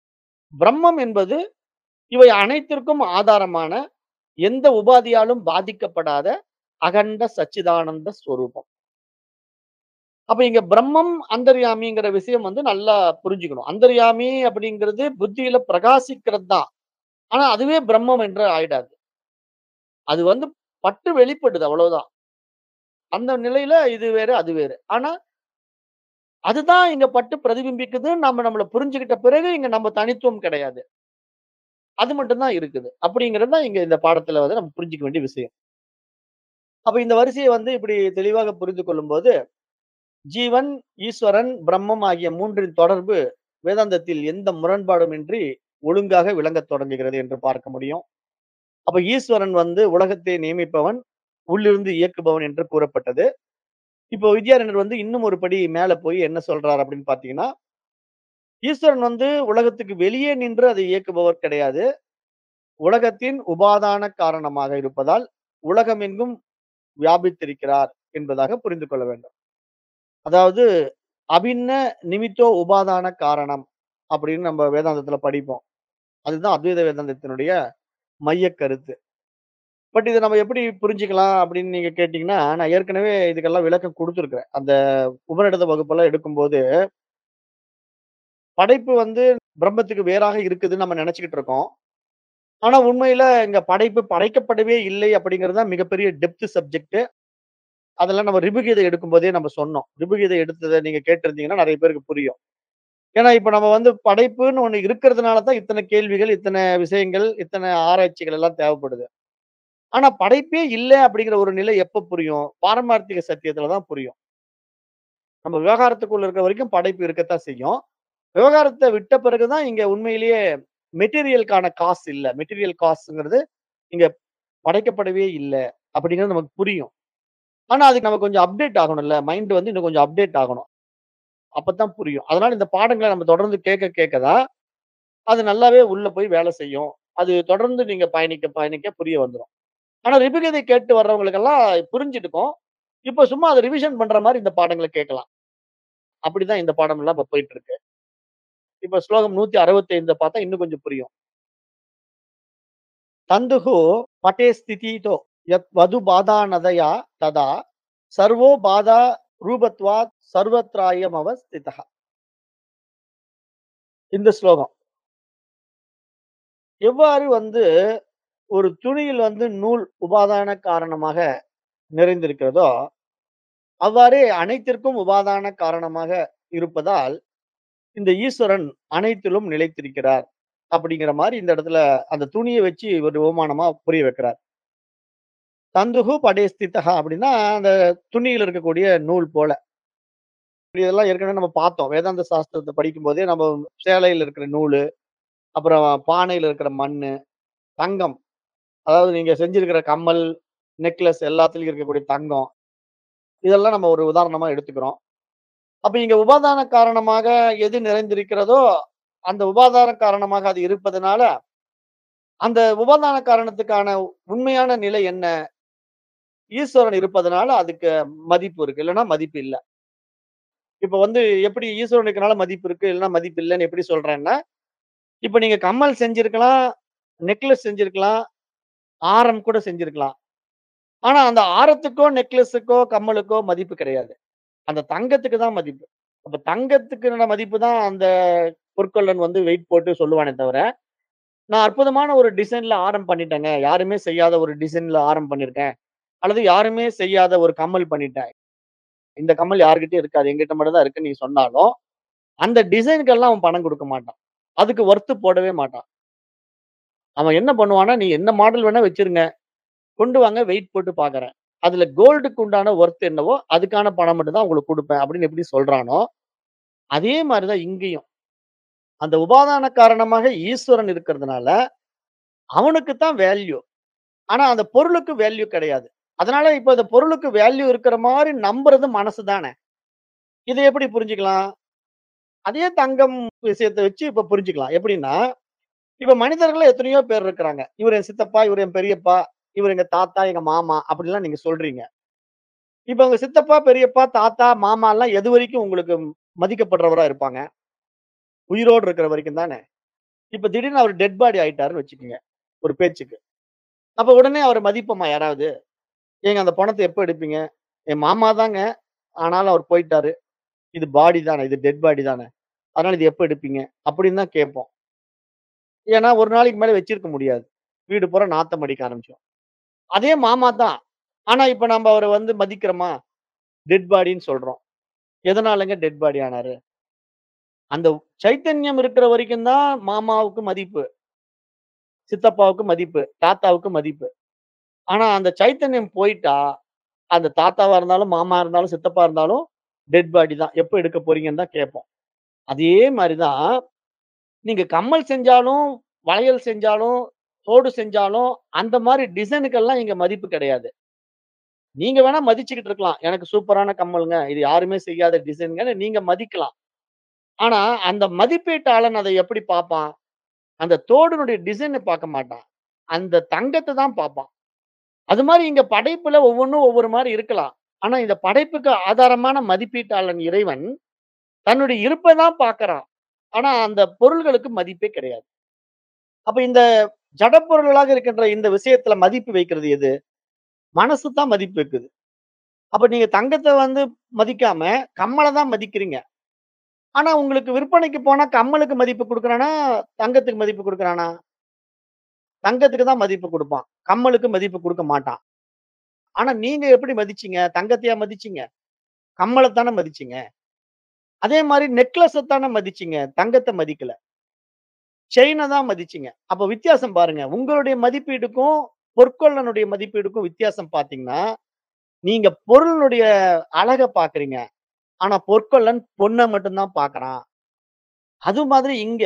பிரம்மம் என்பது இவை அனைத்திற்கும் ஆதாரமான எந்த உபாதியாலும் பாதிக்கப்படாத அகண்ட சச்சிதானந்த ஸ்வரூபம். அப்ப இங்க பிரம்மம், அந்தர்யாமிங்கிற விஷயம் வந்து நல்லா புரிஞ்சுக்கணும். அந்தர்யாமி அப்படிங்கிறது புத்தியில பிரகாசிக்கிறது தான். ஆனா அதுவே பிரம்மம் என்று ஆயிடாது. அது வந்து பட்டு வெளிப்படுது அவ்வளவுதான். அந்த நிலையில இது வேற, அது வேறு. ஆனா அதுதான் இங்க பட்டு பிரதிபிம்பிக்குதுன்னு நம்ம நம்மள புரிஞ்சுகிட்ட பிறகு இங்க நம்ம தனித்துவம் கிடையாது. அது மட்டும் தான் இருக்குது. அப்படிங்கிறது தான் இங்க இந்த பாடத்துல வந்து நம்ம புரிஞ்சுக்க வேண்டிய விஷயம். அப்ப இந்த வரிசைய வந்து இப்படி தெளிவாக புரிந்து கொள்ளும்போது, ஜீவன், ஈஸ்வரன், பிரம்மம் ஆகிய 3ன் தொடர்பு வேதாந்தத்தில் எந்த முரண்பாடுமின்றி ஒழுங்காக விளங்கத் தொடங்குகிறது என்று பார்க்க முடியும். அப்ப ஈஸ்வரன் வந்து உலகத்தை நியமிப்பவன், உள்ளிருந்து இயக்குபவன் என்று கூறப்பட்டது. இப்போ வித்யாரண்யர் வந்து இன்னும் ஒரு படி மேல போய் என்ன சொல்றார் அப்படின்னு பார்த்தீங்கன்னா, ஈஸ்வரன் வந்து உலகத்துக்கு வெளியே நின்று அதை இயக்குபவர் கிடையாது. உலகத்தின் உபாதான காரணமாக இருப்பதால், உலகமெங்கும் வியாபித்திருக்கிறார் என்பதாக புரிந்து கொள்ள வேண்டும். அதாவது அபின்ன நிமித்தோ உபாதான காரணம் அப்படின்னு நம்ம வேதாந்தத்துல படிப்போம். அதுதான் அத்வைத வேதாந்தத்தினுடைய மையக் கருத்து. பட் இத நம்ம எப்படி புரிஞ்சுக்கலாம் அப்படின்னு நீங்க கேட்டீங்கன்னா, நான் ஏற்கனவே இதுக்கெல்லாம் விளக்கம் குடுத்திருக்கிறேன். அந்த உபநிடத வகுப்பெல்லாம் எடுக்கும்போது படைப்பு வந்து பிரம்மத்துக்கு வேறாக இருக்குதுன்னு நம்ம நெனச்சுக்கிட்டு இருக்கோம். ஆனா உண்மையில இங்க படைப்பு படைக்கப்படவே இல்லை அப்படிங்கிறது தான் மிகப்பெரிய டெப்த் சப்ஜெக்ட். அதெல்லாம் நம்ம ரிபுகீதை எடுக்கும்போதே நம்ம சொன்னோம். ரிபுகீதை எடுத்தத நீங்க கேட்டிருந்தீங்கன்னா நெறைய பேருக்கு புரியும். ஏன்னா இப்ப நம்ம வந்து படைப்புன்னு ஒண்ணு இருக்கிறதுனால தான் இத்தன கேள்விகள், இத்தன விஷயங்கள், இத்தன ஆராய்ச்சிகள் எல்லாம் தேவைப்படுது. ஆனா படைப்பே இல்ல அப்படிங்கிற ஒரு நிலை எப்ப புரியும்? பாரமார்த்திக சத்தியத்துல தான் புரியும். நம்ம விவகாரத்துக்குள்ள இருக்கிற வரைக்கும் படைப்பு இருக்கத்தான் செய்யும். விவகாரத்த விட்ட பிறகு தான் இங்க உண்மையிலேயே மெட்டீரியலுக்கான காசு இல்ல. மெட்டீரியல் காஸ்ட்ங்கிறது இங்க படைக்கப்படவே இல்ல அப்படிங்கிறது நமக்கு புரியும். ஆனா அதுக்கு நம்ம கொஞ்சம் அப்டேட் ஆகணும்ல. மைண்ட் வந்து இன்னும் கொஞ்சம் அப்டேட் ஆகணும். அப்பதான் புரியும். அதனால இந்த பாடங்கள நம்ம தொடர்ந்து கேட்க கேட்க தான், அது நல்லாவே உள்ள போய் வேலை செய்யும். அது தொடர்ந்து நீங்க பயணிக்க பயணிக்க புரிய வந்துரும். ஆனா ரிபுகீதை கேட்டு வர்றவங்களுக்கெல்லாம் புரிஞ்சிருக்கும். இப்ப சும்மா அத ரிவிஷன் பண்ற மாரி இந்த பாடங்கள கேட்கலாம். அப்படிதான் இந்த பாடமெல்லாம் இப்ப போயிட்டு இருக்கு. இப்ப ஸ்லோகம் 165 பார்த்தா இன்னும் கொஞ்சம் புரியும். தந்துஹு பட்டே ஸ்திதிதோ யத் வது பாதாநதயா ததா சர்வோ பாதா ரூபத்வாத் சர்வத்ராயம் அவஸ்திதः. இந்த ஸ்லோகம். எவ்வாறு வந்து ஒரு துணியில் வந்து நூல் உபாதான காரணமாக நிறைந்திருக்கிறதோ, அவ்வாறே அனைத்திற்கும் உபாதான காரணமாக இருப்பதால், இந்த ஈஸ்வரன் அனைத்திலும் நிலைத்திருக்கிறார். அப்படிங்கிற மாரி இந்த இடத்துல அந்த துணிய வச்சு ஒரு உவமானமா புரிய வைக்கிறார். தந்துஹு படே ஸ்திதः அப்படின்னா, அந்த துணியில இருக்கக்கூடிய நூல் போல. இதெல்லாம் ஏற்கனவே நம்ம பார்த்தோம். வேதாந்த சாஸ்திரத்த படிக்கும்போதே நம்ம சேலையில இருக்கிற நூலு, அப்புறம் பானையில இருக்கிற மண்ணு, தங்கம். அதாவது நீங்க செஞ்சிருக்கிற கம்மல், நெக்லஸ் எல்லாத்துலயும் இருக்கக்கூடிய தங்கம். இதெல்லாம் நம்ம ஒரு உதாரணமா எடுத்துக்கிறோம். அப்ப இங்க உபாதான காரணமாக எது நிறைந்திருக்கிறதோ, அந்த உபாதான காரணமாக அது இருப்பதனால, அந்த உபாதான காரணத்துக்கான உண்மையான நிலை என்ன? ஈஸ்வரன் இருப்பதனால அதுக்கு மதிப்பு இருக்கு. இல்லன்னா மதிப்பு இல்ல. இப்ப வந்து எப்படி ஈஸ்வரன் இருக்கனால மதிப்பு இருக்கு, இல்லன்னா மதிப்பு இல்லன்னு எப்படி சொல்றேன்னா, இப்ப நீங்க கம்மல் செஞ்சிருக்கலாம், நெக்லஸ் செஞ்சிருக்கலாம், ஆரம் கூட செஞ்சிருக்கலாம். ஆனா அந்த ஆரத்துக்கோ, நெக்லஸுக்கோ, கம்மலுக்கோ மதிப்பு கிடையாது. அந்த தங்கத்துக்கு தான் மதிப்பு. அப்ப தங்கத்துக்கான மதிப்பு தான் அந்த பொற்கொல்லன் வந்து வெயிட் போட்டு சொல்லுவானே தவிர, நான் அற்புதமான ஒரு டிசைன்ல ஆரம் பண்ணிட்டேங்க. யாருமே செய்யாத ஒரு டிசைன்ல ஆரம் பண்ணியிருக்கேன். அல்லது யாருமே செய்யாத ஒரு கம்மல் பண்ணிட்டேன். இந்த கம்மல் யார்கிட்டயும் இருக்காது. என்கிட்ட மட்டும் தான் இருக்குன்னு நீ சொன்னாலும், அந்த டிசைனுக்கெல்லாம் அவன் பணம் குடுக்க மாட்டான். அதுக்கு வொர்த் போடவே மாட்டான். அவன் என்ன பண்ணுவான்னா, "நீ என்ன மாடல் வேணா வச்சிருங்க. கொண்டு வாங்க வெயிட் போட்டு பார்க்கிறேன். அதுல கோல்டுக்கு உண்டான வொர்த் என்னவோ, அதுக்கான பணம் மட்டும் தான் உங்களுக்கு குடுப்பேன்." அப்படின்னு எப்படி சொல்றானோ, அதே மாரி தான் இங்கேயும். அந்த உபாதான காரணமாக ஈஸ்வரன் இருக்கிறதுனால, அவனுக்கு தான் வேல்யூ. ஆனா அந்த பொருளுக்கு வேல்யூ கிடையாது. அதனால இப்ப இந்த பொருளுக்கு வேல்யூ இருக்கிற மாரி நம்புறது மனசு தானே. இத எப்படி புரிஞ்சுக்கலாம்? அதே தங்கம் விஷயத்த வச்சு இப்ப புரிஞ்சுக்கலாம். எப்படின்னா, இப்ப மனிதர்கள்ல எத்தனையோ பேர் இருக்கிறாங்க. இவரு என் சித்தப்பா, இவரு என் பெரியப்பா, இவரு எங்க தாத்தா, எங்க மாமா அப்படிலாம் நீங்க சொல்றீங்க. இப்ப உங்க சித்தப்பா, பெரியப்பா, தாத்தா, மாமாலாம் எதுவரைக்கும் உங்களுக்கு மதிக்கப்படுறவரா இருப்பாங்க? உயிரோடு இருக்கிற வரைக்கும் தானே. இப்ப திடீர்னு அவரு டெட் பாடி ஆயிட்டாருன்னு வச்சுக்கங்க. ஒரு பேச்சுக்கு. அப்ப உடனே அவர மதிப்போமா யாராவது? "ஏங்க அந்த பணத்த எப்ப எடுப்பீங்க?" "என் மாமா தாங்க. ஆனாலும் அவரு போயிட்டாரு. இது பாடி தானே. இது டெட் பாடி தானே. அதனால இது எப்ப எடுப்பீங்க?" அப்படின்னு தான் கேட்போம். ஏன்னா, ஒரு நாளைக்கு மேல வச்சிருக்க முடியாது. வீடு பூரா நாத்தம் அடிக்க ஆரம்பிச்சுரும். அதே மாமா தான். ஆனா இப்ப நம்ப அவர வந்து மதிக்கிறோமா? டெட் பாடின்னு சொல்றோம். எதனாலங்க டெட் பாடி ஆனாரு? அந்த சைத்தன்யம் இருக்கிற வரைக்கும் தான் மாமாவுக்கு மதிப்பு. சித்தப்பாவுக்கு மதிப்பு. தாத்தாவுக்கு மதிப்பு. ஆனா அந்த சைத்தன்யம் போயிட்டா, அந்த தாத்தாவா இருந்தாலும், மாமா இருந்தாலும், சித்தப்பா இருந்தாலும் டெட் பாடி தான். எப்ப எடுக்க போறீங்கன்னு தான் கேட்போம். அதே மாரி தான், நீங்க கம்மல் செஞ்சாலும், வளையல் செஞ்சாலும், தோடு செஞ்சாலும், அந்த மாரி டிசைனுக்கெல்லாம் இங்க மதிப்பு கிடையாது. நீங்க வேணா மதிச்சுக்கிட்டு இருக்கலாம். எனக்கு சூப்பரான கம்மலுங்க. இது யாருமே செய்யாத டிசைன்ங்கன்னு நீங்க மதிக்கலாம். ஆனா, அந்த மதிப்பீட்டாளன் அத எப்படி பார்ப்பான்? அந்த தோடுனுடைய டிசைன பார்க்க மாட்டான். அந்த தங்கத்த தான் பார்ப்பான். அது மாரி இங்க படைப்புல ஒவ்வொன்னும் ஒவ்வொரு மாரி இருக்கலாம். ஆனா, இந்த படைப்புக்கு ஆதாரமான மதிப்பீட்டாளன் இறைவன், தன்னுடைய இருப்ப தான் பார்க்கிறான். ஆனா, அந்த பொருள்களுக்கு மதிப்பே கிடையாது. அப்ப இந்த ஜட பொருள்களாக இருக்கின்ற இந்த விஷயத்துல மதிப்பு வைக்கிறது எது? மனசு தான் மதிப்பு வைக்குது. அப்ப நீங்க தங்கத்த வந்து மதிக்காம, கம்மல தான் மதிக்கிறீங்க. ஆனா, உங்களுக்கு விற்பனைக்கு போனா கம்மலுக்கு மதிப்பு குடுக்குறானா? தங்கத்துக்கு மதிப்பு குடுக்குறானா? தங்கத்துக்கு தான் மதிப்பு குடுப்பான். கம்மலுக்கு மதிப்பு குடுக்க மாட்டான். ஆனா, நீங்க எப்படி மதிச்சீங்க? தங்கத்தையா மதிச்சீங்க? கம்மல தானே மதிச்சீங்க. அதே மாரி நெக்லஸ தானே மதிச்சீங்க. தங்கத்த மதிக்கல. செயின தான் மதிச்சீங்க. அப்ப வித்தியாசம் பாருங்க. உங்களுடைய மதிப்பீடுக்கும், பொற்கொல்லனுடைய மதிப்பீடுக்கும் வித்தியாசம் பார்த்தீங்கன்னா, நீங்க பொருளினுடைய அழக பார்க்குறீங்க. ஆனா, பொற்கொல்லன் பொண்ண மட்டும் தான் பார்க்குறான். அது மாதிரி இங்க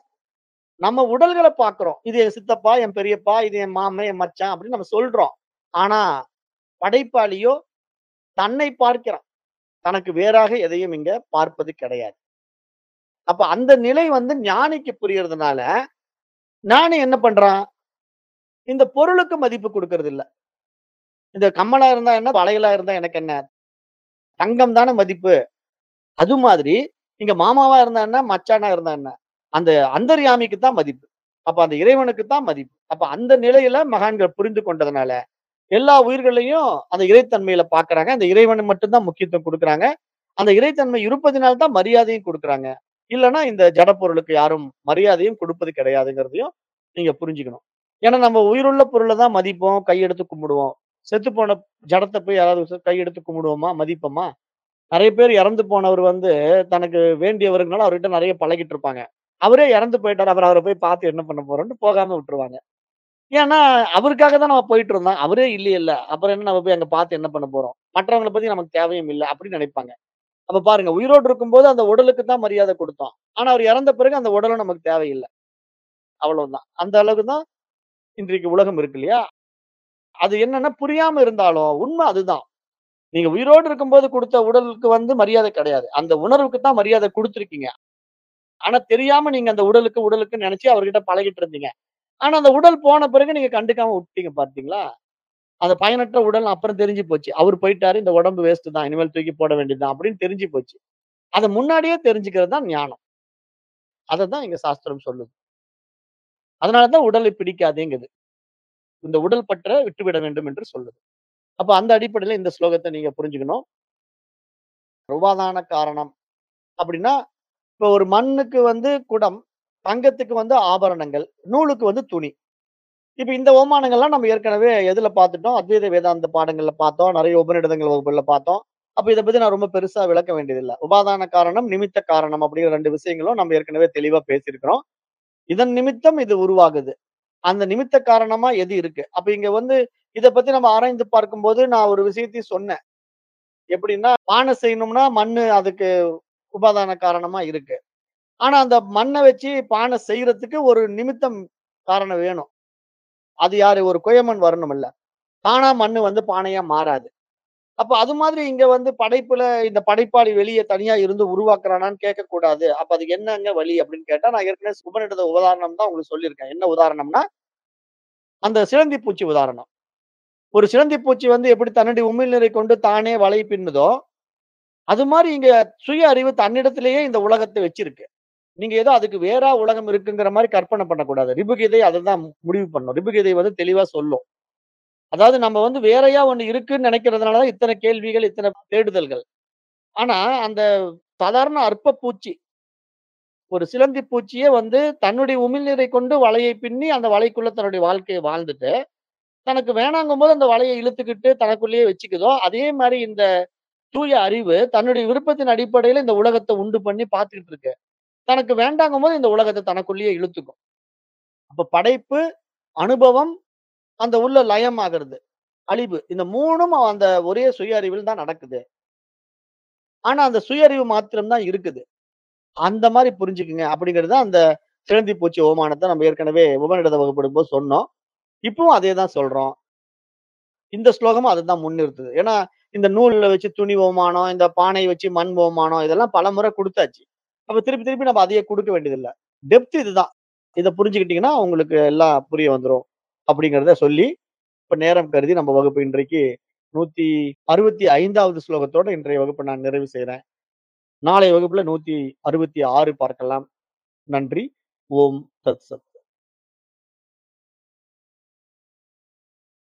நம்ம உடல்கள பார்க்கிறோம். இது என் சித்தப்பா, என் பெரியப்பா, இது என் மாமன், என் மச்சான் அப்படின்னு நம்ம சொல்றோம். ஆனா, படைப்பாளியோ தன்னை பார்க்கிறான். தனக்கு வேறாக எதையும் இங்க பார்ப்பது கிடையாது. அப்ப அந்த நிலை வந்து ஞானிக்கு புரியறதுனால, ஞானி என்ன பண்றான்? இந்த பொருளுக்கு மதிப்பு குடுக்கறது இல்ல. இந்த கம்மலா இருந்தா என்ன? வளையலா இருந்தா எனக்கு என்ன? தங்கம் தானே மதிப்பு. அது மாதிரி இங்க மாமாவா இருந்தா என்ன? மச்சானா இருந்தா என்ன? அந்த அந்தர்யாமிக்கு தான் மதிப்பு. அப்ப அந்த இறைவனுக்கு தான் மதிப்பு. அப்ப அந்த நிலையில மகான்கள் புரிந்து கொண்டதுனால, எல்லா உயிர்களையும் அந்த இறைத்தன்மையில பார்க்குறாங்க. அந்த இறைவனுக்கு மட்டும் தான் முக்கியத்துவம் குடுக்குறாங்க. அந்த இறைத்தன்மை இருப்பதினால தான் மரியாதையும் குடுக்குறாங்க. இல்லன்னா இந்த ஜட பொருளுக்கு யாரும் மரியாதையும் குடுப்பது கிடையாதுங்கிறதையும் நீங்க புரிஞ்சுக்கணும். ஏன்னா நம்ம உயிருள்ள பொருள தான் மதிப்போம், கையெடுத்து கும்பிடுவோம். செத்துப்போன ஜடத்த போய் யாராவது கையெடுத்து கும்பிடுவோமா? மதிப்போமா? நெறைய பேர் இறந்து போனவர் வந்து தனக்கு வேண்டியவர்னால அவர்கிட்ட நெறைய பழகிட்டு இருப்பாங்க. அவரே இறந்து போயிட்டாரு. அப்புறம் அவர போய் பார்த்து என்ன பண்ண போறோம்ன்னு போகாம விட்டுருவாங்க. ஏன்னா, அவருக்காக தான் நம்ம போயிட்டு இருந்தோம். அவரே இல்லையல்ல. அப்புறம் என்ன நம்ம போய் அங்க பார்த்து என்ன பண்ண போறோம்? மற்றவங்கள பத்தி நமக்கு தேவையும் இல்ல. அப்படின்னு நினைப்பாங்க. அப்ப பாருங்க, உயிரோடு இருக்கும்போது அந்த உடலுக்கு தான் மரியாதை குடுத்தோம். ஆனா அவர் இறந்த பிறகு அந்த உடலும் நமக்கு தேவையில்ல. அவ்வளவுதான். அந்த அளவுக்கு தான் இன்றைக்கு உலகம் இருக்கு இல்லையா? அது என்னன்னா புரியாம இருந்தாலும் உண்மை அதுதான். நீங்க உயிரோடு இருக்கும்போது குடுத்த உடலுக்கு வந்து மரியாதை கிடையாது. அந்த உணர்வுக்கு தான் மரியாதை குடுத்திருக்கீங்க. ஆனா தெரியாம நீங்க அந்த உடலுக்கு உடலுக்குன்னு நெனச்சு அவர்கிட்ட பழகிட்டு இருந்தீங்க. ஆனா அந்த உடல் போன பிறகு நீங்க கண்டுக்காம விட்டீங்க பார்த்தீங்களா? அந்த பயனற்ற உடல் அப்புறம் தெரிஞ்சு போச்சு. அவரு போயிட்டாரு. இந்த உடம்பு வேஸ்ட் தான். இனிமேல் தூக்கி போட வேண்டியது தான் அப்படின்னு தெரிஞ்சு போச்சு. அத முன்னாடியே தெரிஞ்சுக்கிறது தான் ஞானம். அததான் இங்க சாஸ்திரம் சொல்லுது. அதனால தான் உடலை பிடிக்காதேங்குது. இந்த உடல் பற்ற விட்டுவிட வேண்டும் என்று சொல்லுது. அப்ப அந்த அடிப்படையில இந்த ஸ்லோகத்த நீங்க புரிஞ்சுக்கணும். உபாதான காரணம் அப்படின்னா, இப்ப ஒரு மண்ணுக்கு வந்து குடம், தங்கத்துக்கு வந்து ஆபரணங்கள், நூலுக்கு வந்து துணி. இப்ப இந்த ஓமானங்கள்லாம் நம்ம ஏற்கனவே எதுல பார்த்துட்டோம்? அத்வைத வேதாந்த பாடங்கள்ல பார்த்தோம். நெறைய உபநிடதங்கள் வகுப்புகள்ல பார்த்தோம். அப்ப இத பத்தி நான் ரொம்ப பெருசா விளக்க வேண்டியதில்ல. உபாதான காரணம், நிமித்த காரணம் அப்படிங்கிற 2 விஷயங்களும் நம்ம ஏற்கனவே தெளிவா பேசியிருக்கிறோம். இதன் நிமித்தம் இது உருவாகுது. அந்த நிமித்த காரணமா எது இருக்கு? அப்ப இங்க வந்து இத பத்தி நம்ம ஆராய்ந்து பார்க்கும்போது நான் ஒரு விஷயத்தையும் சொன்னேன். எப்படின்னா, பானை செய்யணும்னா மண்ணு அதுக்கு உபாதான காரணமா இருக்கு. ஆனா அந்த மண்ண வச்சு பானை செய்யறதுக்கு ஒரு நிமித்தம் காரணம் வேணும். அது யாரு? ஒரு குயவன் வரணும்ல்ல. தானா மண்ணு வந்து பானையா மாறாது. அப்ப அது மாதிரி இங்க வந்து படைப்புல இந்த படைப்பாளி வெளிய தனியா இருந்து உருவாக்குறானான்னு கேட்கக்கூடாது. அப்ப அதுக்கு என்னங்க வழி அப்படின்னு கேட்டா, நான் ஏற்கனவே உபநிடத உதாரணம் தான் உங்களுக்கு சொல்லியிருக்கேன். என்ன உதாரணம்னா, அந்த சிலந்தி பூச்சி உதாரணம். ஒரு சிலந்தி பூச்சி வந்து எப்படி தன்னுடைய உமிழ்நீரை கொண்டு தானே வலை பின்னுதோ, அது மாரி இங்க சுய அறிவு தன்னிடத்திலேயே இந்த உலகத்த வச்சிருக்கு. நீங்க ஏதோ அதுக்கு வேறா உலகம் இருக்குங்கிற மாரி கற்பனை பண்ணக்கூடாது. ரிபுகீதை அததான் முடிவு பண்ணும். ரிபுகீதை வந்து தெளிவா சொல்லும். அதாவது நம்ம வந்து வேறயா ஒண்ணு இருக்குன்னு நெனைக்கிறதுனால தான் இத்தன கேள்விகள், இத்தன தேடுதல்கள். ஆனா, அந்த சாதாரண அற்ப பூச்சி ஒரு சிலந்தி பூச்சியே வந்து தன்னுடைய உமிழ்நீரை கொண்டு வலையை பின்னி, அந்த வலைக்குள்ள தன்னுடைய வாழ்க்கைய வாழ்ந்துட்டு, தனக்கு வேணாங்கும்போது அந்த வலைய இழுத்துக்கிட்டு தனக்குள்ளேயே வச்சுக்குதோ, அதே மாரி இந்த தூய அறிவு தன்னுடைய விருப்பத்தின் அடிப்படையில இந்த உலகத்த உண்டு பண்ணி பார்த்துக்கிட்டு இருக்கு. தனக்கு வேண்டாங்கும்போது இந்த உலகத்த தனக்குள்ளேயே இழுத்துக்கும். அப்ப படைப்பு, அனுபவம், அந்த உள்ள லயம் ஆகுறது. அழிவு. இந்த 3ம் அந்த ஒரே சுய அறிவில் தான் நடக்குது. ஆனா, அந்த சுய அறிவு மாத்திரம் தான் இருக்குது. அந்த மாரி புரிஞ்சுக்குங்க. அப்படிங்கிறது தான் அந்த சிலந்தி பூச்சி உவமானத்த நம்ம ஏற்கனவே உபநிடத வகுப்பெடுக்கும்போது சொன்னோம். இப்பவும் அதே தான் சொல்றோம். இந்த ஸ்லோகமும் அததான் முன்னிறுத்துது. ஏன்னா, இந்த நூல்ல வச்சு துணி உவமானம், இந்த பானை வச்சு மண் உவமானம் இதெல்லாம் பலமுறை குடுத்தாச்சு. அப்ப திருப்பி திருப்பி நம்ம அதையே குடுக்க வேண்டியதில்ல. டெப்த் இதுதான். இத புரிஞ்சுக்கிட்டீங்கன்னா, உங்களுக்கு எல்லாம் புரிய வந்துரும். அப்படிங்கிறத சொல்லி, இப்ப நேரம் கருதி நம்ம வகுப்பு இன்றைக்கு 165வது ஸ்லோகத்தோட இன்றைய வகுப்ப நான் நிறைவு செய்றேன். நாளைய வகுப்புல 166 பார்க்கலாம். நன்றி. ஓம் தத் சத்.